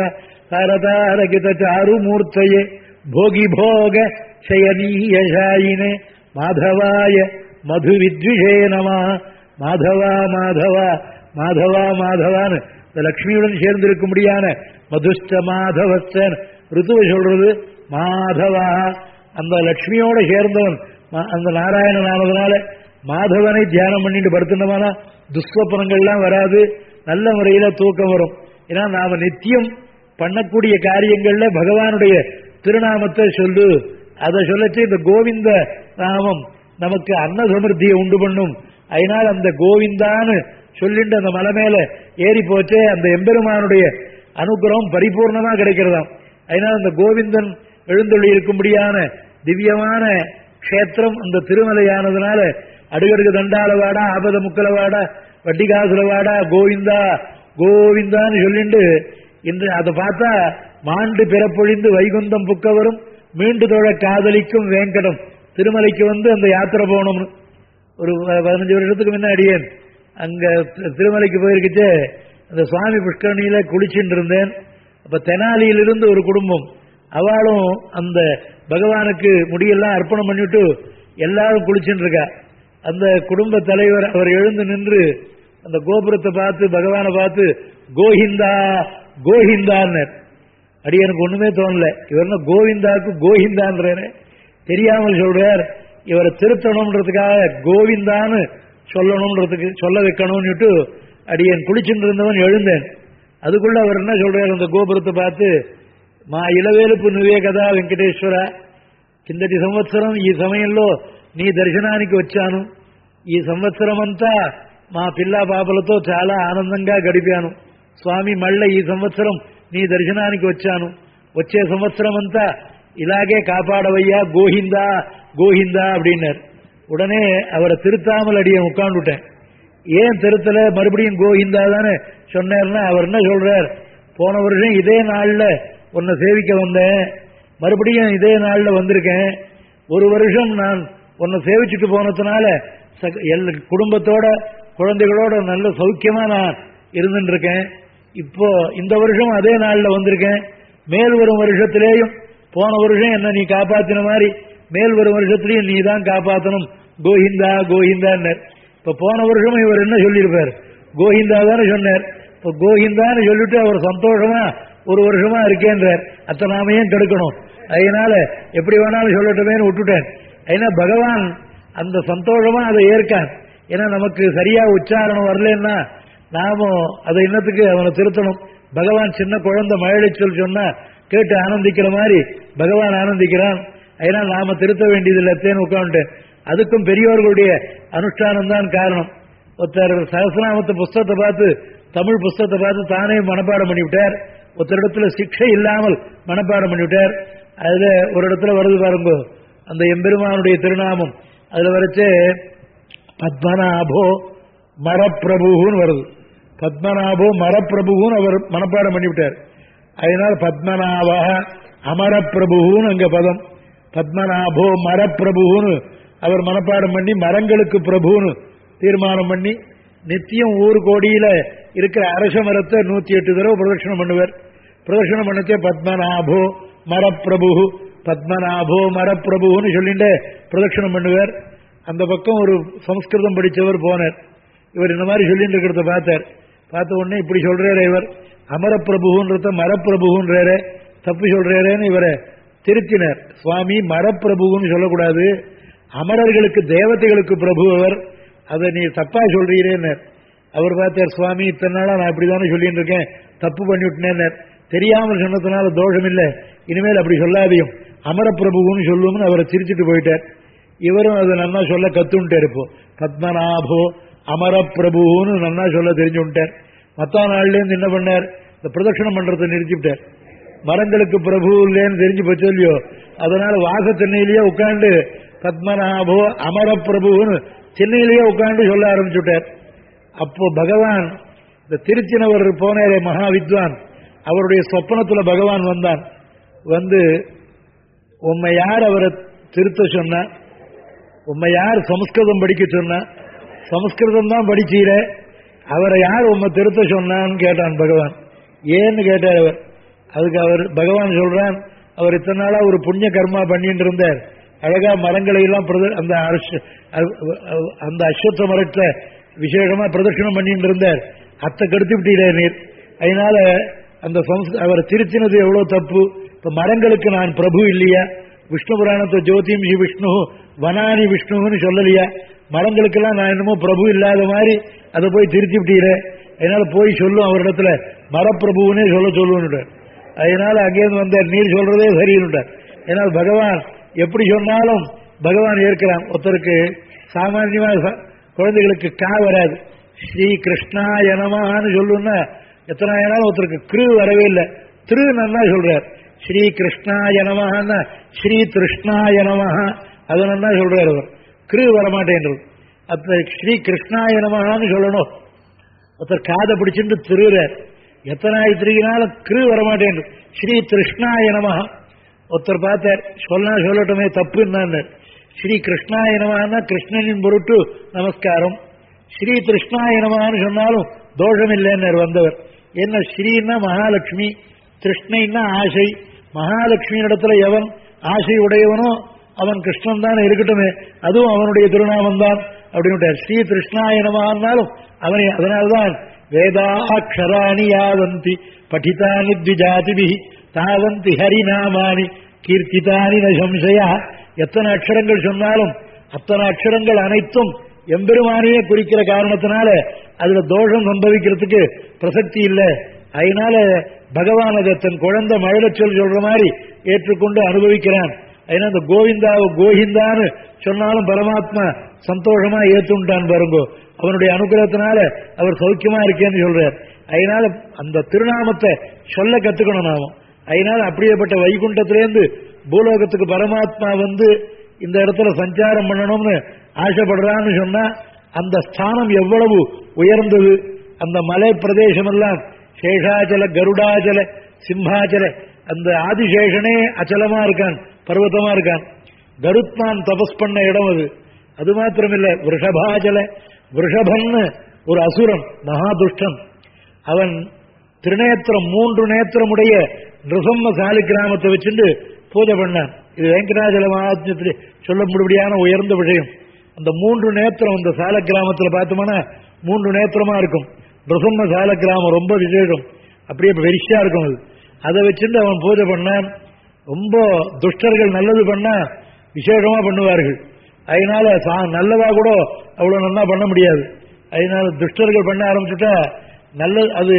[SPEAKER 1] தரதாரகித சாரு மூர்த்தையே போகி போக சயனீய சாயினே மாதவாய மது வித்விஷே நம மாதவா மாதவா மாதவா மாதவான்னு இந்த லக்ஷ்மியுடன் சேர்ந்திருக்க முடியான மதுஷ்ட மாதவஸ்தன் ருத்துவை சொல்றது மாதவா அந்த லக்ஷ்மியோட சேர்ந்தவன் மா- அந்த நாராயணன் ஆனதுனால மாதவனை தியானம் பண்ணிட்டு படுத்தினோம்னா துஸ்வப்பனங்கள்லாம் வராது நல்ல முறையில தூக்கம் வரும் ஏன்னா நாம நித்தியம் பண்ணக்கூடிய காரியங்கள்ல பகவானுடைய திருநாமத்தை சொல்லு அதை சொல்லச்சு இந்த கோவிந்த நாமம் நமக்கு அன்ன சமிருத்தியை உண்டு பண்ணும் அதனால் அந்த கோவிந்தான்னு சொல்லிட்டு அந்த மலை மேல ஏறி போச்சே அந்த எம்பெருமானுடைய அனுகிரகம் பரிபூர்ணமா கிடைக்கிறதாம் அதனால் அந்த கோவிந்தன் எழுந்தொள்ளி இருக்கும்படியான திவ்யமான க்ஷேத்திரம் அந்த திருமலையானதுனால அடுகடுக்கு தண்டாலவாடா ஆபத முக்கலவாடா வட்டிகாசுலவாடா கோவிந்தா கோவிந்தான்னு சொல்லிண்டு இன்று அதை பார்த்தா மாண்டு பிறப்பொழிந்து வைகுந்தம் புக்க வரும் மீண்டு தொழ காதலிக்கும் வேங்கடம் திருமலைக்கு வந்து அந்த யாத்திரை போகணும்னு ஒரு ப- பதினஞ்சு வருஷத்துக்கு முன்னாடியேன் அங்க தி- திருமலைக்கு போயிருக்குச்சு அந்த சுவாமி புஷ்கரணியில குளிச்சுட்டு இருந்தேன் அப்ப தெனாலியிலிருந்து ஒரு குடும்பம் அவளும் அந்த பகவானுக்கு முடியெல்லாம் அர்ப்பணம் பண்ணிட்டு எல்லாரும் குளிச்சுட்டு இருக்கா அந்த குடும்ப தலைவர் அவர் எழுந்து நின்று அந்த கோபுரத்தை பார்த்து பகவானை பார்த்து கோஹிந்தா கோஹிந்தான்னு அடியனுக்கு ஒண்ணுமே தோணல இவர்னா கோவிந்தாக்கு கோவிந்தான்றேனே தெரியாமல் சொல்றார் இவரை திருத்தணும்ன்றதுக்காக கோவிந்தான்னு சொல்லணும்ன்றதுக்கு சொல்ல வைக்கணும்னுட்டு அடியன் குளிச்சுட்டு இருந்தவன் எழுந்தேன் அதுக்குள்ள அவர் என்ன சொல்றாரு அந்த கோபுரத்தை பார்த்து మా ఇలవేలుపు నువ్వే కదా వెంకటేశ్వర కిందటి సంవత్సరం ఈ సమయంలో నీ దర్శనానికి వచ్చాను ఈ సంవత్సరం అంతా మా పిల్ల పాపలతో చాలా ఆనందంగా గడిపాను స్వామి మళ్ళీ ఈ సంవత్సరం నీ దర్శనానికి వచ్చాను వచ్చే సంవత్సరం అంతా ఇలాగే కాపాడవయ్యా గోహిందా గోహిందా அப்படின்னார் உடனே அவரை திருத்தாமல் அடியன் உட்கார்ந்துட்டேன் ஏன் திருத்தல மறுபடியும் கோவிந்தா தானே சொன்னார்னா அவர் என்ன சொல்றார் போன வருஷம் இதே நாள்ல உன்னை சேவிக்க வந்தேன் மறுபடியும் இதே நாள்ல வந்திருக்கேன் ஒரு வருஷம் நான் உன்னை சேவிச்சுட்டு போனதுனால சக- எல்லா- குடும்பத்தோட குழந்தைகளோட நல்ல சௌக்கியமா நான் இருந்துட்டு இருக்கேன் இப்போ இந்த வருஷம் அதே நாள்ல வந்திருக்கேன் மேல் வரும் வருஷத்திலேயும் போன வருஷம் என்ன நீ காப்பாத்தின மாதிரி மேல் வரும் வருஷத்திலையும் நீ தான் காப்பாத்தணும் கோஹிந்தா கோஹிந்தான்னர் இப்ப போன வருஷமும் இவர் என்ன சொல்லியிருப்பார் கோஹிந்தா தானே சொன்னார் இப்ப கோஹிந்தான்னு சொல்லிட்டு அவர் சந்தோஷமா ஒரு வருஷமா இருக்கேன்றார் அத்த நாம ஏன் கெடுக்கணும் அதனால எப்படி வேணாலும் சொல்லட்டுமேன்னு விட்டுட்டேன் ஏன்னா பகவான் அந்த சந்தோஷமா அதை ஏற்கான் ஏன்னா நமக்கு சரியா உச்சாரணம் வரலன்னா நாமும் அதை இன்னத்துக்கு அவனை திருத்தணும் பகவான் சின்ன குழந்தை மழை சொல் சொன்னா கேட்டு ஆனந்திக்கிற மாதிரி பகவான் ஆனந்திக்கிறான் அதனால் நாம திருத்த வேண்டியதில்லைத்தேன்னு உட்காந்துட்டேன் அதுக்கும் பெரியோர்களுடைய அனுஷ்டானம் தான் காரணம் ஒருத்தர் சகசிரநாமத்து புஸ்தகத்தை பார்த்து தமிழ் புஸ்தகத்தை பார்த்து தானே மனப்பாடம் பண்ணிவிட்டார் ஒருத்தர் இடத்துல சிக்ஷை இல்லாமல் மனப்பாடம் பண்ணிவிட்டார் அதுல ஒரு இடத்துல வருது பாருங்க அந்த எம்பெருமானுடைய திருநாமம் அதுல வரைச்சு பத்மநாபோ மரப்பிரபுன்னு வருது பத்மநாபோ மரப்பிரபுன்னு அவர் மனப்பாடம் பண்ணிவிட்டார் அதனால பத்மநாபா அமரப்பிரபுன்னு அங்க பதம் பத்மநாபோ மரப்பிரபுன்னு அவர் மனப்பாடம் பண்ணி மரங்களுக்கு பிரபுன்னு தீர்மானம் பண்ணி நித்தியம் ஊர் கோடியில இருக்கிற அரச மரத்தை நூத்தி எட்டு தடவை பிரதட்சணம் பண்ணுவார் பிரதட்சணம் பண்ணத்தே பத்மநாபோ மரப்பிரபு பத்மநாபோ மரப்பிரபுன்னு சொல்லிட்டு பிரதட்சணம் பண்ணுவார் அந்த பக்கம் ஒரு சம்ஸ்கிருதம் படிச்சவர் போனார் இவர் இந்த மாதிரி சொல்லிட்டு இருக்கிறத பார்த்தார் பார்த்த உடனே இப்படி சொல்றாரு இவர் அமரப்பிரபுன்றத மரப்பிரபுன்றாரு தப்பு சொல்றாரேன்னு இவரை திருத்தினார் சுவாமி மரப்பிரபுன்னு சொல்லக்கூடாது அமரர்களுக்கு தேவதைகளுக்கு பிரபு அவர் அதை நீ தப்பா சொல்றீரேன்னார் அவர் பார்த்தார் சுவாமி இத்தனை நாளா நான் இப்படிதானே சொல்லிட்டு இருக்கேன் தப்பு பண்ணிவிட்டேன் தெரியாமல் சொன்னதுனால தோஷம் இல்லை இனிமேல் அப்படி சொல்லாதையும் அமரப்பிரபுன்னு சொல்லுவோம்னு அவரை சிரிச்சிட்டு போயிட்டார் இவரும் அதை நன்னா சொல்ல கத்துன்ட்டார் இப்போ பத்மநாபோ அமரப்பிரபுன்னு நன்னா சொல்ல தெரிஞ்சு விட்டார் மத்தா நாள்லேருந்து என்ன பண்ணார் இந்த பிரதட்சணம் பண்றதை நிறுத்திவிட்டார் மரங்களுக்கு பிரபு இல்லைன்னு தெரிஞ்சு போச்சு இல்லையோ அதனால வாச திண்ணையிலேயே உட்காந்து பத்மநாபோ அமரப்பிரபுன்னு சென்னையிலேயே உட்காந்து சொல்ல ஆரம்பிச்சுட்டார் அப்போ பகவான் இந்த திருச்சினவர் போனாரே மகா வித்வான் அவருடைய சொப்பனத்துல பகவான் வந்தான் வந்து உம்மை யார் அவரை திருத்த சொன்னா உம்மை யார் சமஸ்கிருதம் படிக்க சொன்னா சமஸ்கிருதம் தான் படிச்சீர அவரை யார் உம்மை திருத்த சொன்னான்னு கேட்டான் பகவான் ஏன்னு கேட்டார் அவர் அதுக்கு அவர் பகவான் சொல்றான் அவர் இத்தனை நாளா ஒரு புண்ணிய கர்மா பண்ணிட்டு இருந்தார் அழகா மரங்களை எல்லாம் பிரத- அந்த அர்ஷ- அ- அ- அந்த அஸ்வத்த மரத்தை விசேஷமா பிரதட்சணம் பண்ணிட்டு இருந்தார் அத்தை கெடுத்து விட்டீரே நீர் அதனால அந்த சம்ஸ்- அவரை திருத்தினது எவ்வளவு தப்பு இப்ப மரங்களுக்கு நான் பிரபு இல்லையா விஷ்ணு புராணத்தை ஜோதிம் ஹி விஷ்ணு வனானி விஷ்ணுன்னு சொல்லலையா மரங்களுக்கெல்லாம் நான் என்னமோ பிரபு இல்லாத மாதிரி அதை போய் திருத்தி விட்டீரே அதனால போய் சொல்லும் அவரிடத்துல மரப்பிரபுவனே சொல்ல சொல்லுன்னு அதனால அங்கேருந்து வந்தார் நீர் சொல்றதே சரின்னுட்டார் ஏன்னா பகவான் எப்படி சொன்னாலும் பகவான் ஏற்கிறான் ஒருத்தருக்கு சாமான்யமா ச- குழந்தைகளுக்கு கா வராது ஸ்ரீ கிருஷ்ணாய நமஹான்னு சொல்லுன்னா எத்தனை ஆயிரம் ஒருத்தருக்கு கிரு வரவே இல்லை திரு நன்னா சொல்றார் ஸ்ரீ கிருஷ்ணாய நமஹான்னா ஸ்ரீ திருஷ்ணாய நமஹா அது நன்னா சொல்றார் அவர் கிரு வரமாட்டேன்றது அப்ப ஸ்ரீ கிருஷ்ணாய நமஹான்னு சொல்லணும் ஒருத்தர் காதை பிடிச்சிட்டு திருறார் எத்தனை ஆய் திருகினாலும் கிரு வரமாட்டேன் ஸ்ரீ கிருஷ்ணாய நமஹ ஒருத்தர் பார்த்தார் சொன்னா சொல்லட்டுமே தப்புன்னு ஸ்ரீ கிருஷ்ணாய நமஹன்னா கிருஷ்ணனின் பொருட்டு நமஸ்காரம் ஸ்ரீ கிருஷ்ணாய நமஹன்னு சொன்னாலும் தோஷம் இல்லைன்னு வந்தவர் என்ன ஸ்ரீன்னா மகாலட்சுமி கிருஷ்ணைன்னா ஆசை மகாலட்சுமி இடத்துல எவன் ஆசை உடையவனோ அவன் கிருஷ்ணன் தான் இருக்கட்டுமே அதுவும் அவனுடைய திருநாமம் தான் அப்படின்னு ஸ்ரீ கிருஷ்ணாயனமானாலும் அவனை அதனால்தான் வேதாட்சராணி யாவந்தி படித்தானி த்விஜாதிபி தாவந்தி ஹரிநாமானி கீர்த்திதானி ந சம்சயா எத்தனை அக்ஷரங்கள் சொன்னாலும் அத்தனை அக்ஷரங்கள் அனைத்தும் எம்பெருமானையே குறிக்கிற காரணத்தினால அதுல தோஷம் சம்பவிக்கிறதுக்கு பிரசக்தி இல்லை அதனால பகவான் அதை தன் குழந்தை மழலை சொல் சொல்ற மாதிரி ஏற்றுக்கொண்டு அனுபவிக்கிறான் அதனால அந்த கோவிந்தாவை கோவிந்தான்னு சொன்னாலும் பரமாத்மா சந்தோஷமா ஏத்துட்டான் பாருங்கோ அவனுடைய அனுகிரகத்தினால அவர் சௌக்கியமா இருக்கேன்னு சொல்றார் அதனால அந்த திருநாமத்தை சொல்ல கத்துக்கணும் நாம அதனால அப்படியேப்பட்ட வைகுண்டத்திலேருந்து பூலோகத்துக்கு பரமாத்மா வந்து இந்த இடத்துல சஞ்சாரம் பண்ணணும்னு ஆசைப்படுறான்னு சொன்னா அந்த ஸ்தானம் எவ்வளவு உயர்ந்தது அந்த மலை பிரதேசம் எல்லாம் சேஷாச்சல கருடாச்சல சிம்ஹாச்சல அந்த ஆதிசேஷனே அச்சலமா இருக்கான் பர்வதமா இருக்கான் கருத்மான் தபஸ் பண்ண இடம் அது அது மாத்திரமில்ல விஷபாஜல விஷபன்னு ஒரு அசுரன் மகாதுஷ்டன் அவன் திருநேத்திரம் மூன்று நேத்திரமுடைய நிருசம்ம சாலி கிராமத்தை வச்சுட்டு பூஜை பண்ணான் இது வெங்கடாஜல மகாத்மியத்தில் சொல்ல முடியாத உயர்ந்த விஷயம் அந்த மூன்று நேத்திரம் இந்த சால கிராமத்தில் பார்த்தோம்னா மூன்று நேத்திரமா இருக்கும் நிருசம்ம சால கிராமம் ரொம்ப விசேஷம் அப்படியே பெருசா இருக்கும் அது அதை வச்சுட்டு அவன் பூஜை பண்ணான் ரொம்ப துஷ்டர்கள் நல்லது பண்ணா விசேஷமா பண்ணுவார்கள் அதனால சா- நல்லதா கூட அவ்வளவு நல்லா பண்ண முடியாது அதனால துஷ்டர்கள் பண்ண ஆரம்பிச்சுட்டா நல்ல அது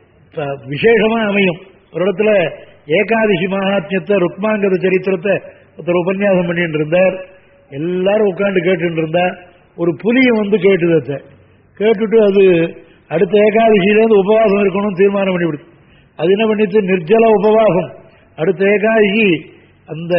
[SPEAKER 1] ப- விசேஷமா அமையும் ஒரு இடத்துல ஏகாதசி மகாத்மியத்தை ருக்மாங்கத சரித்திரத்தை ஒருத்தர் உபன்யாசம் பண்ணிட்டு இருந்தார் எல்லாரும் உட்கார்ந்து கேட்டுட்டு இருந்தா ஒரு புலியும் வந்து கேட்டுது அதை. கேட்டுட்டு அது அடுத்த ஏகாதசியிலேருந்து உபவாசம் இருக்கணும்னு தீர்மானம் பண்ணிவிடுது அது என்ன பண்ணிச்சு நிர்ஜல உபவாசம் அடுத்த ஏகாதசி அந்த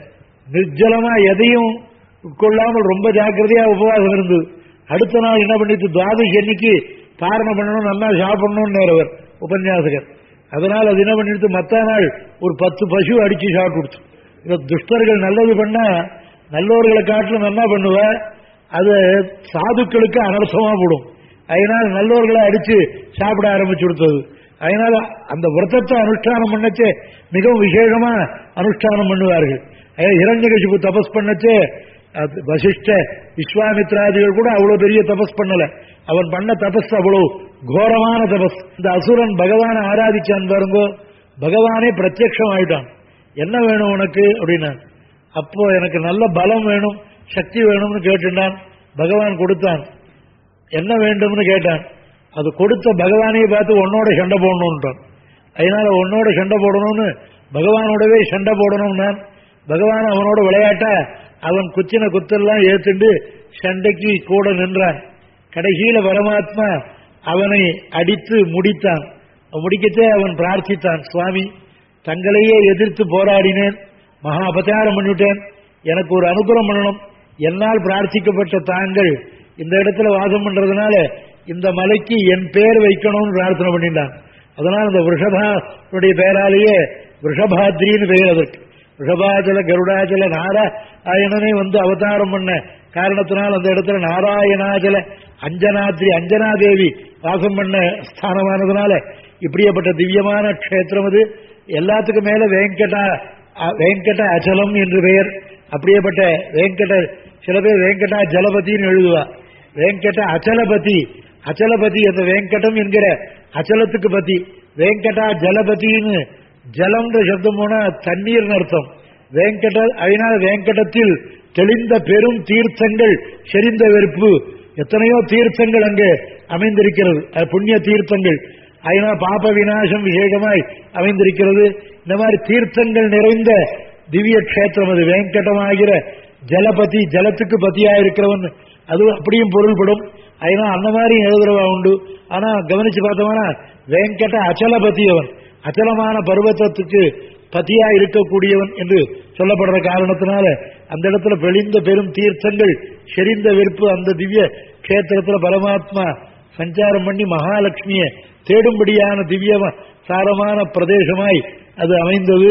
[SPEAKER 1] நிர்ஜலமா எதையும் உட்கொள்ளாமல் ரொம்ப ஜாக்கிரதையா உபவாசம் இருந்தது அடுத்த நாள் என்ன பண்ணிச்சு துவாதசி அன்னைக்கு பாரணம் பண்ணணும் நல்லா சாப்பிடணும்னு நேரவர் உபன்யாசகர் அதனால் அது என்ன பண்ணிடுச்சு மத்த நாள் ஒரு பத்து பசு அடிச்சு சாப்பிட்டு கொடுத்து இந்த துஷ்டர்கள் நல்லது பண்ணா நல்லவர்களை காட்டிலும் நல்லா பண்ணுவ அது சாதுக்களுக்கு அனர்த்தமா போடும் அதனால் நல்லவர்களை அடிச்சு சாப்பிட ஆரம்பிச்சு கொடுத்தது அதனால அந்த விரதத்தை அனுஷ்டானம் பண்ணச்சே மிகவும் விசேஷமா அனுஷ்டானம் பண்ணுவார்கள் இரண்யகசிபு தபஸ் பண்ணச்சே அது வசிஷ்ட விஸ்வாமித்ராதிகள் கூட அவ்வளவு பெரிய தபஸ் பண்ணல அவன் பண்ண தபஸ் அவ்வளவு கோரமான தபஸ் இந்த அசுரன் பகவானை ஆராதிச்சான் பாருங்கோ பகவானே பிரத்யக்ஷம் ஆயிட்டான் என்ன வேணும் உனக்கு அப்படின்னா அப்போ எனக்கு நல்ல பலம் வேணும் சக்தி வேணும்னு கேட்டுட்டான் பகவான் கொடுத்தான் என்ன வேண்டும்னு கேட்டான் அது கொடுத்த பகவானையே பார்த்து உன்னோட சண்டை போடணும்ன்றான் அதனால உன்னோட சண்டை போடணும்னு பகவானோடவே சண்டை போடணும் நான் பகவான் அவனோட விளையாட்ட அவன் குச்சின குத்தெல்லாம் ஏத்துண்டு சண்டைக்கு கூட நின்றான் கடைசியில பரமாத்மா அவனை அடித்து முடித்தான் முடிக்கச்சே அவன் பிரார்த்தித்தான் சுவாமி தங்களையே எதிர்த்து போராடினேன் மகா அபச்சாரம் பண்ணிவிட்டேன் எனக்கு ஒரு அனுகிரகம் பண்ணணும் என்னால் பிரார்த்திக்கப்பட்ட தாங்கள் இந்த இடத்துல வாசம் பண்றதுனால இந்த மலைக்கு என் பேர் வைக்கணும்னு பிரார்த்தனை பண்ணிட்டான் அதனால் இந்த விஷபாவுடைய பெயராலேயே விஷபாத்ரின்னு பெயர் அதற்கு விஷபாச்சல கருடாச்சல நாராயணனே வந்து அவதாரம் பண்ண காரணத்தினால் அந்த இடத்துல நாராயணாச்சல அஞ்சனாத்ரி அஞ்சனாதேவி வாசம் பண்ண ஸ்தானமானதுனால இப்படியப்பட்ட திவ்யமான க்ஷேத்திரம் அது எல்லாத்துக்கும் மேல வெங்கடா அ- வெங்கட அச்சலம் என்று பெயர் அப்படியேப்பட்ட வெங்கட சில பேர் வெங்கடா ஜலபதினு எழுதுவா வெங்கட அச்சலபதி அச்சலபதி அந்த வெங்கடம் என்கிற அச்சலத்துக்கு பதி வெங்கடா ஜலபதின்னு ஜலம்ன்ற சப்தம் போனா தண்ணீர்னு அர்த்தம் வெங்கட அதனால வெங்கடத்தில் தெளிந்த பெரும் தீர்த்தங்கள் செறிந்த வெறுப்பு எத்தனையோ தீர்த்தங்கள் அங்கே அமைந்திருக்கிறது அது புண்ணிய தீர்த்தங்கள் அதனால் பாப விநாசம் விசேஷமாய் அமைந்திருக்கிறது இந்த மாதிரி தீர்த்தங்கள் நிறைந்த திவ்ய கஷேத்திரம் அது வெங்கடமாகிற ஜலபதி ஜலத்துக்கு பதியா இருக்கிறவன் அது அப்படியும் பொருள்படும் அதனால் அந்த மாதிரி எழுதுறவா உண்டு ஆனா கவனிச்சு பார்த்தோம்னா வெங்கட அச்சலபதி அவன் அச்சலமான பர்வத்தத்துக்கு பதியா இருக்கக்கூடியவன் என்று சொல்லப்படுற காரணத்தினால அந்த இடத்துல பெளிந்த பெரும் தீர்த்தங்கள் செறிந்த வெறுப்பு அந்த திவ்ய கஷேத்திரத்துல பரமாத்மா சஞ்சாரம் பண்ணி மகாலட்சுமியை தேடும்படியான திவ்ய சாரமான பிரதேசமாய் அது அமைந்தது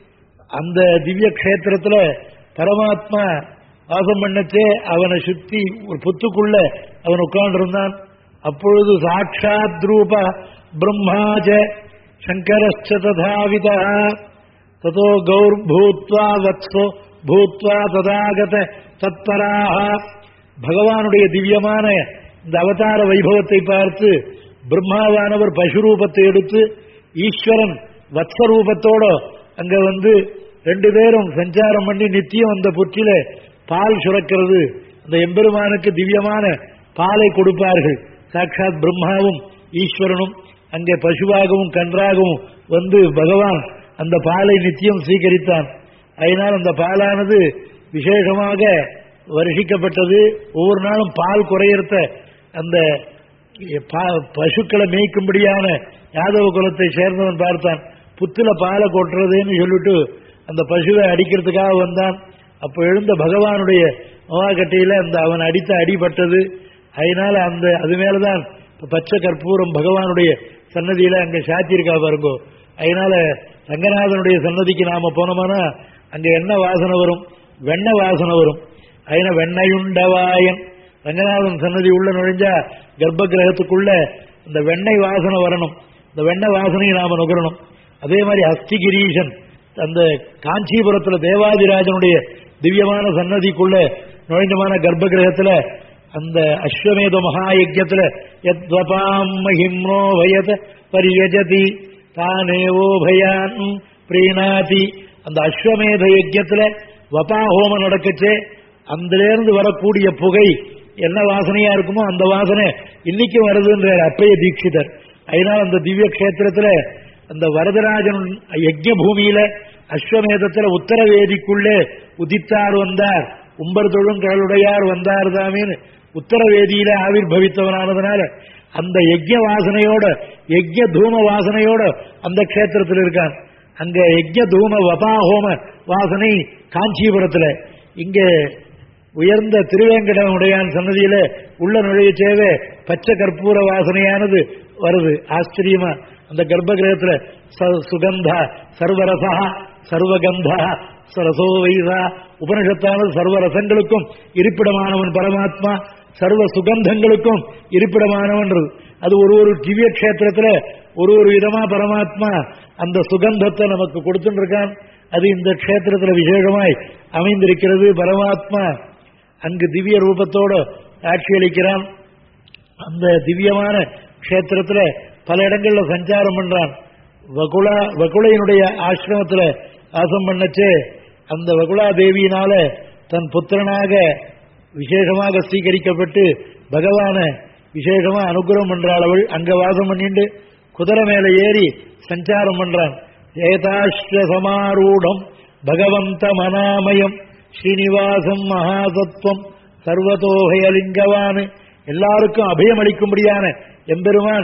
[SPEAKER 1] அந்த திவ்ய கஷேத்திரத்துல பரமாத்மா வாசம் பண்ணச்சே அவனை சுத்தி ஒரு புத்துக்குள்ள அவன் உட்கார்ந்திருந்தான் அப்பொழுது சாட்சாத் ரூப பிரம்மாஜ சங்கரஸ்ச ததாவிதா ததோ கௌர் பூத்வா வத்சோ பூத்வா ததாகத தத்பராக பகவானுடைய திவ்யமான இந்த அவதார வைபவத்தை பார்த்து பிரம்மாவானவர் பசு ரூபத்தை எடுத்து ஈஸ்வரன் வத்ச ரூபத்தோட அங்க வந்து ரெண்டு பேரும் சஞ்சாரம் பண்ணி நித்தியம் அந்த புற்றில பால் சுரக்கிறது அந்த எம்பெருமானுக்கு திவ்யமான பாலை கொடுப்பார்கள் சாட்சாத் பிரம்மாவும் ஈஸ்வரனும் அங்கே பசுவாகவும் கன்றாகவும் வந்து பகவான் அந்த பாலை நித்தியம் சீகரித்தான் அதனால் அந்த பாலானது விசேஷமாக வருஷிக்கப்பட்டது ஒவ்வொரு நாளும் பால் குறையறத அந்த பா- பசுக்களை மேய்க்கும்படியான யாதவ குலத்தை சேர்ந்தவன் பார்த்தான் புத்துல பாலை கொட்டுறதுன்னு சொல்லிட்டு அந்த பசுவை அடிக்கிறதுக்காக வந்தான் அப்ப எழுந்த பகவானுடைய மவாக்கட்டையில அந்த அவன் அடித்த அடிபட்டது அதனால அந்த அது மேலதான் இப்ப பச்சை கற்பூரம் பகவானுடைய சன்னதியில அங்க சாத்தியிருக்கா பாருங்கோ அதனால ரங்கநாதனுடைய சன்னதிக்கு நாம போனோம்னா அங்க என்ன வாசனை வரும் வெண்ணெய் வாசனை வரும் அதனால வெண்ணையுண்டவாயன் ரங்கநாதன் சன்னதி உள்ள நுழைஞ்சா கர்ப்ப கிரகத்துக்குள்ள இந்த வெண்ணெய் வாசனை வரணும் இந்த வெண்ணெய் வாசனையை நாம நுகரணும் அதே மாதிரி அஸ்திகிரீஷன் அந்த காஞ்சிபுரத்துல தேவாதிராஜனுடைய திவ்யமான சன்னதிக்குள்ள நுழைஞ்சமான கர்ப்ப கிரகத்துல அந்த அஸ்வமேத மகாயஜத்துல யத்வபாம் மகிம்னோ பயத பரியஜதி தானேவோ பயான் பிரீணாதி அந்த அஸ்வமேத யஜ்யத்துல வபா ஹோமம் நடக்கச்சே அதிலிருந்து வரக்கூடிய புகை என்ன வாசனையா இருக்குமோ அந்த வாசனை இன்னைக்கும் வருதுன்ற அப்பைய தீட்சிதர் அதனால அந்த திவ்ய கஷேத்திரத்துல அந்த வரதராஜன் யஜ்ய பூமியில அஸ்வமேதத்துல உத்தரவேதிக்குள்ளே உதித்தார் வந்தார் உம்பர் தொழும் கடலுடையார் வந்தார் தாமேன்னு உத்தரவேதியில ஆவிர் பவித்தவனானதுனால அந்த யஜ்ய வாசனையோட யஜ்ய தூம வாசனையோட அந்த கஷேத்திரத்தில் இருக்கான் அங்க யஜ்ய தூம வபாஹோம வாசனை காஞ்சிபுரத்துல இங்க உயர்ந்த திருவேங்கடமுடையான் சன்னதியில உள்ள நுழைய சேவை பச்சை கற்பூர வாசனையானது வருது ஆச்சரியமா அந்த கர்ப்ப கிரகத்துல ச- சுகந்தா சர்வரசா சர்வகந்தா சரசோ வைசா உபனிஷத்தானது சர்வ ரசங்களுக்கும் இருப்பிடமானவன் பரமாத்மா சர்வ சுகந்தங்களுக்கும் இருப்பிடமானவன்றது அது ஒரு ஒரு திவ்ய கஷேத்திரத்துல ஒரு ஒரு விதமா பரமாத்மா அந்த சுகந்தத்தை நமக்கு கொடுத்துட்டு இருக்கான் அது இந்த கஷேத்திரத்துல விசேஷமாய் அமைந்திருக்கிறது பரமாத்மா அங்கு திவ்ய ரூபத்தோடு காட்சியளிக்கிறான் அந்த திவ்யமான கஷேத்திரத்துல பல இடங்கள்ல சஞ்சாரம் பண்றான் வகுலா வகுலையினுடைய ஆசிரமத்துல வாசம் பண்ணச்சே அந்த வகுலா தேவியினால தன் புத்திரனாக விசேஷமாக ஸ்வீகரிக்கப்பட்டு பகவான விசேஷமா அனுகிரகம் பண்றாள் அவள் அங்க வாசம் பண்ணிண்டு குதிரை மேல ஏறி சஞ்சாரம் பண்றான் ஏதாஷ்ட சமாரூடம் பகவந்த மனாமயம் ஸ்ரீனிவாசம் மகாசத்வம் சர்வதோகயலிங்கவான் எல்லாருக்கும் அபயம் அளிக்கும்படியான எம்பெருமான்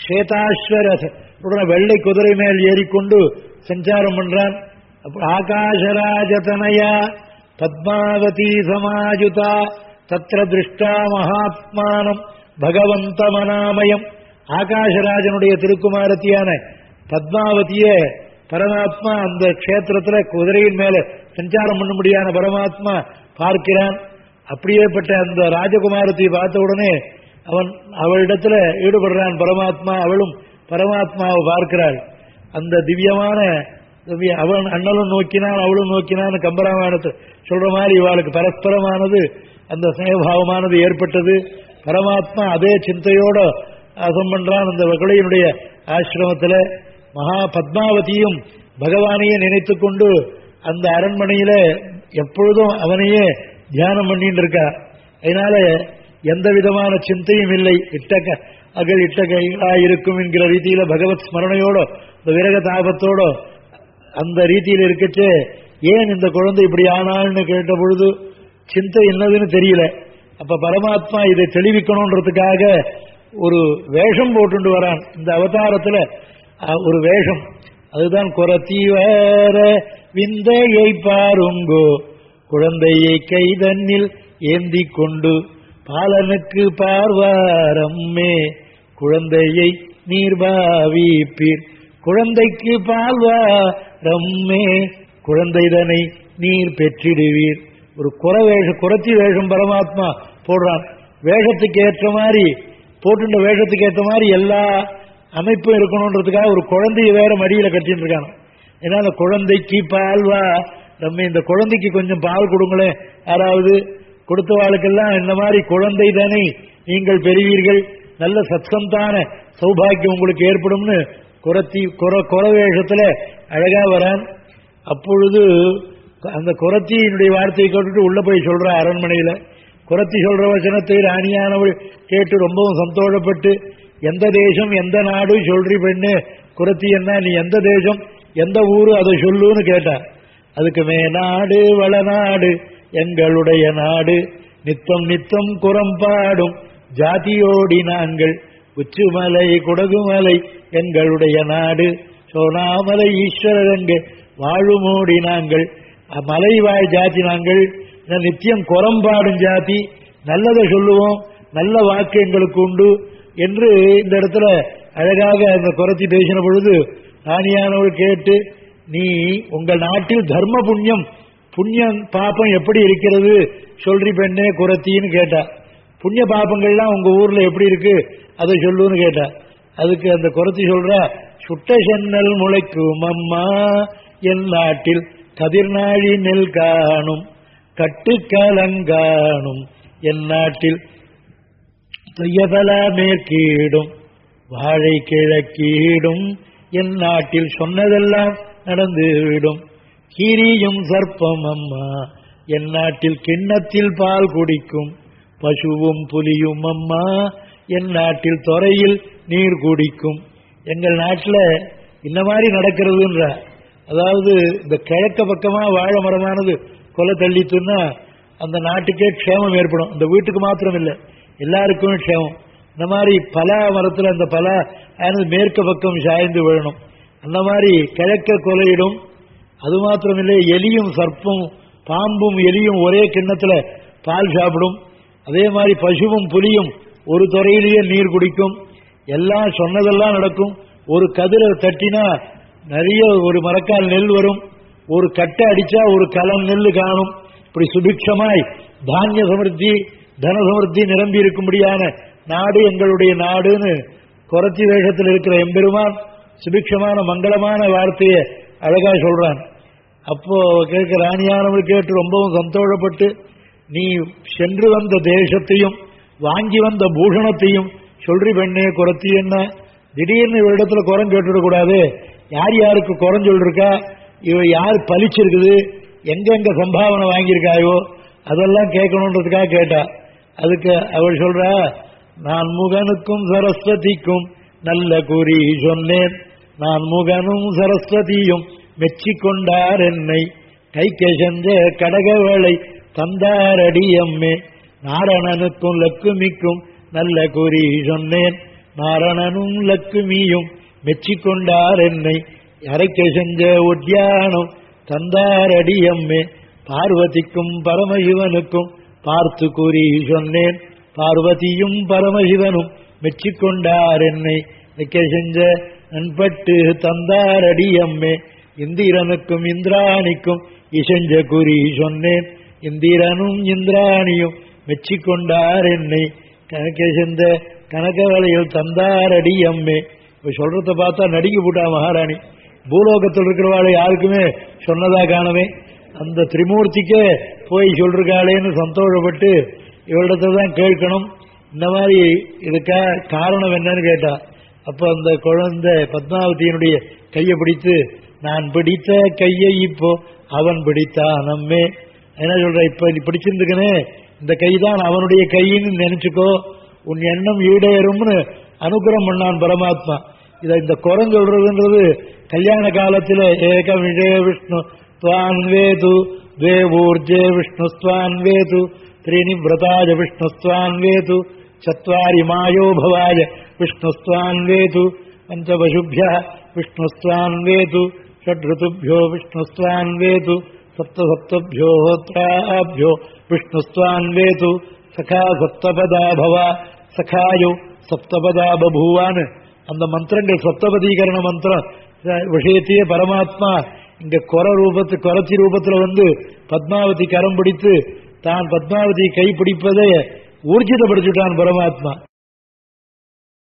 [SPEAKER 1] ஸ்வேதாஸ்வர வெள்ளை குதிரை மேல் ஏறிக்கொண்டு சஞ்சாரம் பண்றான் அப்ப ஆகாசராஜதனயா பத்மாவதி சமாஜுதா தத்ர திருஷ்டா மகாத்மானம் பகவந்த மனாமயம் ஆகாசராஜனுடைய திருக்குமாரத்தியான பத்மாவதிய பரமாத்மா அந்த க்ஷேத்திரத்துல குதிரையின் மேல சஞ்சாரம் பண்ணும்படியான பரமாத்மா பார்க்கிறான் அப்படியேப்பட்ட அந்த ராஜகுமாரத்தை பார்த்த உடனே அவன் அவளிடத்துல ஈடுபடுறான் பரமாத்மா அவளும் பரமாத்மாவை பார்க்கிறாள் அந்த திவ்யமான திவ்ய- அவன் அண்ணலும் நோக்கினான் அவளும் நோக்கினான் கம்பராமாயணத்தை சொல்ற மாதிரி இவாளுக்கு பரஸ்பரமானது அந்த ஸ்நேகபாவமானது ஏற்பட்டது பரமாத்மா அதே சிந்தையோட அசம் பண்றான் அந்த வகுளையினுடைய ஆசிரமத்துல மகா பத்மாவதியும் பகவானையே நினைத்துக் கொண்டு அந்த அரண்மனையில எப்பொழுதும் அவனையே தியானம் பண்ணிட்டு இருக்கா அதனால எந்த விதமான சிந்தையும் இல்லை இட்டக அகல் இட்டகைகளா இருக்கும் என்கிற ரீதியில பகவத் ஸ்மரணையோட இந்த விரக தாபத்தோட அந்த ரீதியில் இருக்கச்சே ஏன் இந்த குழந்தை இப்படி ஆனாள்னு கேட்ட பொழுது சிந்தை என்னதுன்னு தெரியல அப்ப பரமாத்மா இதை தெளிவிக்கணுன்றதுக்காக ஒரு வேஷம் போட்டுண்டு வரான் இந்த அவதாரத்துல அஹ், ஒரு வேஷம் அதுதான் குரத்தி வேற விந்தையை பாருங்கோ குழந்தையை கைதன்னில் ஏந்தி கொண்டு பாலனுக்கு பார்வாரம்மே குழந்தையை நீர்பாவிப்பீர் குழந்தைக்கு பால்வாரம்மே குழந்தைதனை நீர் பெற்றிடுவீர் ஒரு குற வேஷ குரத்தி வேஷம் பரமாத்மா போடுறான் வேஷத்துக்கு ஏற்ற மாதிரி போட்டுண்ட வேஷத்துக்கு ஏற்ற மாதிரி எல்லா அமைப்பும் இருக்கணுன்றதுக்காக ஒரு குழந்தைய வேற மடியில கட்டிட்டு இருக்கான் ஏன்னா அந்த குழந்தைக்கு பால்வா நம்ம இந்த குழந்தைக்கு கொஞ்சம் பால் கொடுங்களேன் யாராவது கொடுத்தவாளுக்கெல்லாம் இந்த மாதிரி குழந்தை தானே நீங்கள் பெறுவீர்கள் நல்ல சத்சந்தான சௌபாகியம் உங்களுக்கு ஏற்படும்னு குரத்தி குற குறவேஷத்துல அழகா வரான் அப்பொழுது அந்த குரத்தியினுடைய வார்த்தையை கேட்டுட்டு உள்ள போய் சொல்ற அரண்மனையில குரத்தி சொல்ற வசனத்தை ராணியானவள் கேட்டு ரொம்பவும் சந்தோஷப்பட்டு எந்த தேசம் எந்த நாடு சொல்றி பெண்ணு குரத்தி என்ன நீ எந்த தேசம் எந்த ஊரு அதை சொல்லுன்னு கேட்டா அதுக்கு மே நாடு வளநாடு எங்களுடைய நாடு நித்தம் நித்தம் குரம்பாடும் ஜாதியோடி நாங்கள் உச்சுமலை குடகுமலை எங்களுடைய நாடு சோனாமலை ஈஸ்வரர் எங்கு வாழுமோடி நாங்கள் மலைவாழ் ஜாதி நாங்கள் இந்த நித்தியம் குரம்பாடும் ஜாதி நல்லதை சொல்லுவோம் நல்ல வாக்கு எங்களுக்கு உண்டு என்று இந்த இடத்துல அழகாக அந்த குறைச்சி பேசின பொழுது ராணியானவள் கேட்டு நீ உங்கள் நாட்டில் தர்ம புண்ணியம் புண்ணியம் பாப்பம் எப்படி இருக்கிறது சொல்றி பெண்ணே குரத்தின்னு கேட்டா புண்ணிய பாப்பங்கள்லாம் உங்க ஊர்ல எப்படி இருக்கு அதை சொல்லுன்னு கேட்டா அதுக்கு அந்த குரத்தி சொல்றா சுட்ட சென்னல் முளைக்கும் அம்மா என் நாட்டில் கதிர்நாழி நெல் காணும் கட்டுக்கலங்காணும் என் நாட்டில் தொய்யபல மேற்கீடும் வாழை கிழக்கீடும் என் நாட்டில் சொன்னதெல்லாம் நடந்துவிடும் கீரியும் சர்ப்பம் அம்மா என் நாட்டில் கிண்ணத்தில் பால் குடிக்கும் பசுவும் புலியும் அம்மா என் நாட்டில் துறையில் நீர் குடிக்கும் எங்கள் நாட்டில் இந்த மாதிரி நடக்கிறதுன்ற அதாவது இந்த கிழக்க பக்கமா வாழை மரமானது கொலை தள்ளித்துன்னா அந்த நாட்டுக்கே க்ஷேமம் ஏற்படும் இந்த வீட்டுக்கு மாத்திரம் இல்லை எல்லாருக்குமே க்ஷேமம் இந்த மாதிரி பலா மரத்தில் அந்த பலா ஆனது மேற்கு பக்கம் சாய்ந்து விழணும் அந்த மாதிரி கிழக்க கொலையிடும் அது மாத்திரமில்லை எலியும் சர்ப்பம் பாம்பும் எலியும் ஒரே கிண்ணத்துல பால் சாப்பிடும் அதே மாதிரி பசுவும் புலியும் ஒரு துறையிலேயே நீர் குடிக்கும் எல்லாம் சொன்னதெல்லாம் நடக்கும் ஒரு கதிரை தட்டினா நிறைய ஒரு மரக்கால் நெல் வரும் ஒரு கட்டை அடிச்சா ஒரு கலம் நெல் காணும் இப்படி சுபிக்ஷமாய் தானிய சமிருத்தி தன சமிருத்தி நிரம்பி இருக்கும்படியான நாடு எங்களுடைய நாடுன்னு குறைச்சி வேஷத்தில் இருக்கிற எம்பெருமான் சுபிக்ஷமான மங்களமான வார்த்தையை அழகா சொல்றான் அப்போ கேட்க ராணியானவர் கேட்டு ரொம்பவும் சந்தோஷப்பட்டு நீ சென்று வந்த தேசத்தையும் வாங்கி வந்த பூஷணத்தையும் சொல்றி பெண்ணே குறைத்தி என்ன திடீர்னு இவரிடத்துல குரம் கேட்டுடக்கூடாது யார் யாருக்கு குறம் சொல்லிருக்கா இவ யார் பலிச்சிருக்குது எங்கெங்க சம்பாவனை வாங்கியிருக்காயோ அதெல்லாம் கேட்கணுன்றதுக்காக கேட்டா அதுக்கு அவள் சொல்றா நான் முகனுக்கும் சரஸ்வதிக்கும் நல்ல குறி சொன்னேன் நான் முகனும் சரஸ்வதியும் மெச்சிக்கொண்டார் என்னை கைக்க செஞ்ச கடகவேளை தந்தாரடி அம்மே நாரணனுக்கும் லக்குமிக்கும் நல்ல குறி சொன்னேன் நாரணனும் லக்குமியும் மெச்சிக்கொண்டார் என்னை அரைக்க செஞ்ச உத்தியானம் தந்தாரடி அம்மே பார்வதிக்கும் பரமசிவனுக்கும் பார்த்து கூறி சொன்னேன் பார்வதியும் பரமசிவனும் மெச்சிக்கொண்டார் என்னை வைக்க செஞ்ச நண்பட்டு தந்தாரடி அம்மே இந்திரனுக்கும் இந்திராணிக்கும் இசைஞ்ச குறி சொன்னேன் இந்திரனும் இந்திராணியும் மெச்சிக்கொண்டார் என்னை கணக்க செஞ்ச கனகவலையில் தந்தாரடி அம்மே இப்ப சொல்றத பார்த்தா நடிக்க போட்டா மகாராணி பூலோகத்தில் இருக்கிறவாளை யாருக்குமே சொன்னதா காணவே அந்த திரிமூர்த்திக்கே போய் சொல்றாளேன்னு சந்தோஷப்பட்டு இவரிடத்தை தான் கேட்கணும் இந்த மாதிரி இதுக்கா காரணம் என்னன்னு கேட்டா அப்ப அந்த குழந்தை பத்மாவதியினுடைய கையை பிடித்து நான் பிடித்த கையை இப்போ அவன் பிடித்தான் நம்மே என்ன சொல்ற இப்ப நீ பிடிச்சிருந்துக்கனே இந்த கை தான் அவனுடைய கைன்னு நினைச்சுக்கோ உன் எண்ணம் ஈடேறும்னு அனுகிரகம் பண்ணான் பரமாத்மா இத இந்த குரம் சொல்றதுன்றது கல்யாண காலத்துல ஏக விஜய விஷ்ணு துவான் வேது द्वे ऊर्जे विष्णुस्त्वान् वेतु त्रीणि व्रताय विष्णुस्त्वान् वेतु चत्वारि मायो भवाय विष्णुस्त्वान् वेतु पञ्चपशुभ्यः विष्णुस्त्वान् वेतु षड्ऋतुभ्यो विष्णुस्त्वान् वेतु सप्तसप्तभ्यो होत्राभ्यो विष्णुस्त्वान् वेतु सखा सप्तपदा भव सखायो சப்தபதா பபூவான்னு அந்த மந்திரங்கள் சப்தபதீகரண மந்திரம் விஷயத்தையே பரமாத்மா இங்க கொர ரூபத்து கொரச்சி ரூபத்துல வந்து பத்மாவதி கரம் பிடித்து தான் பத்மாவதி கை பிடிப்பதை ஊர்ஜிதப்படுத்திட்டான் பரமாத்மா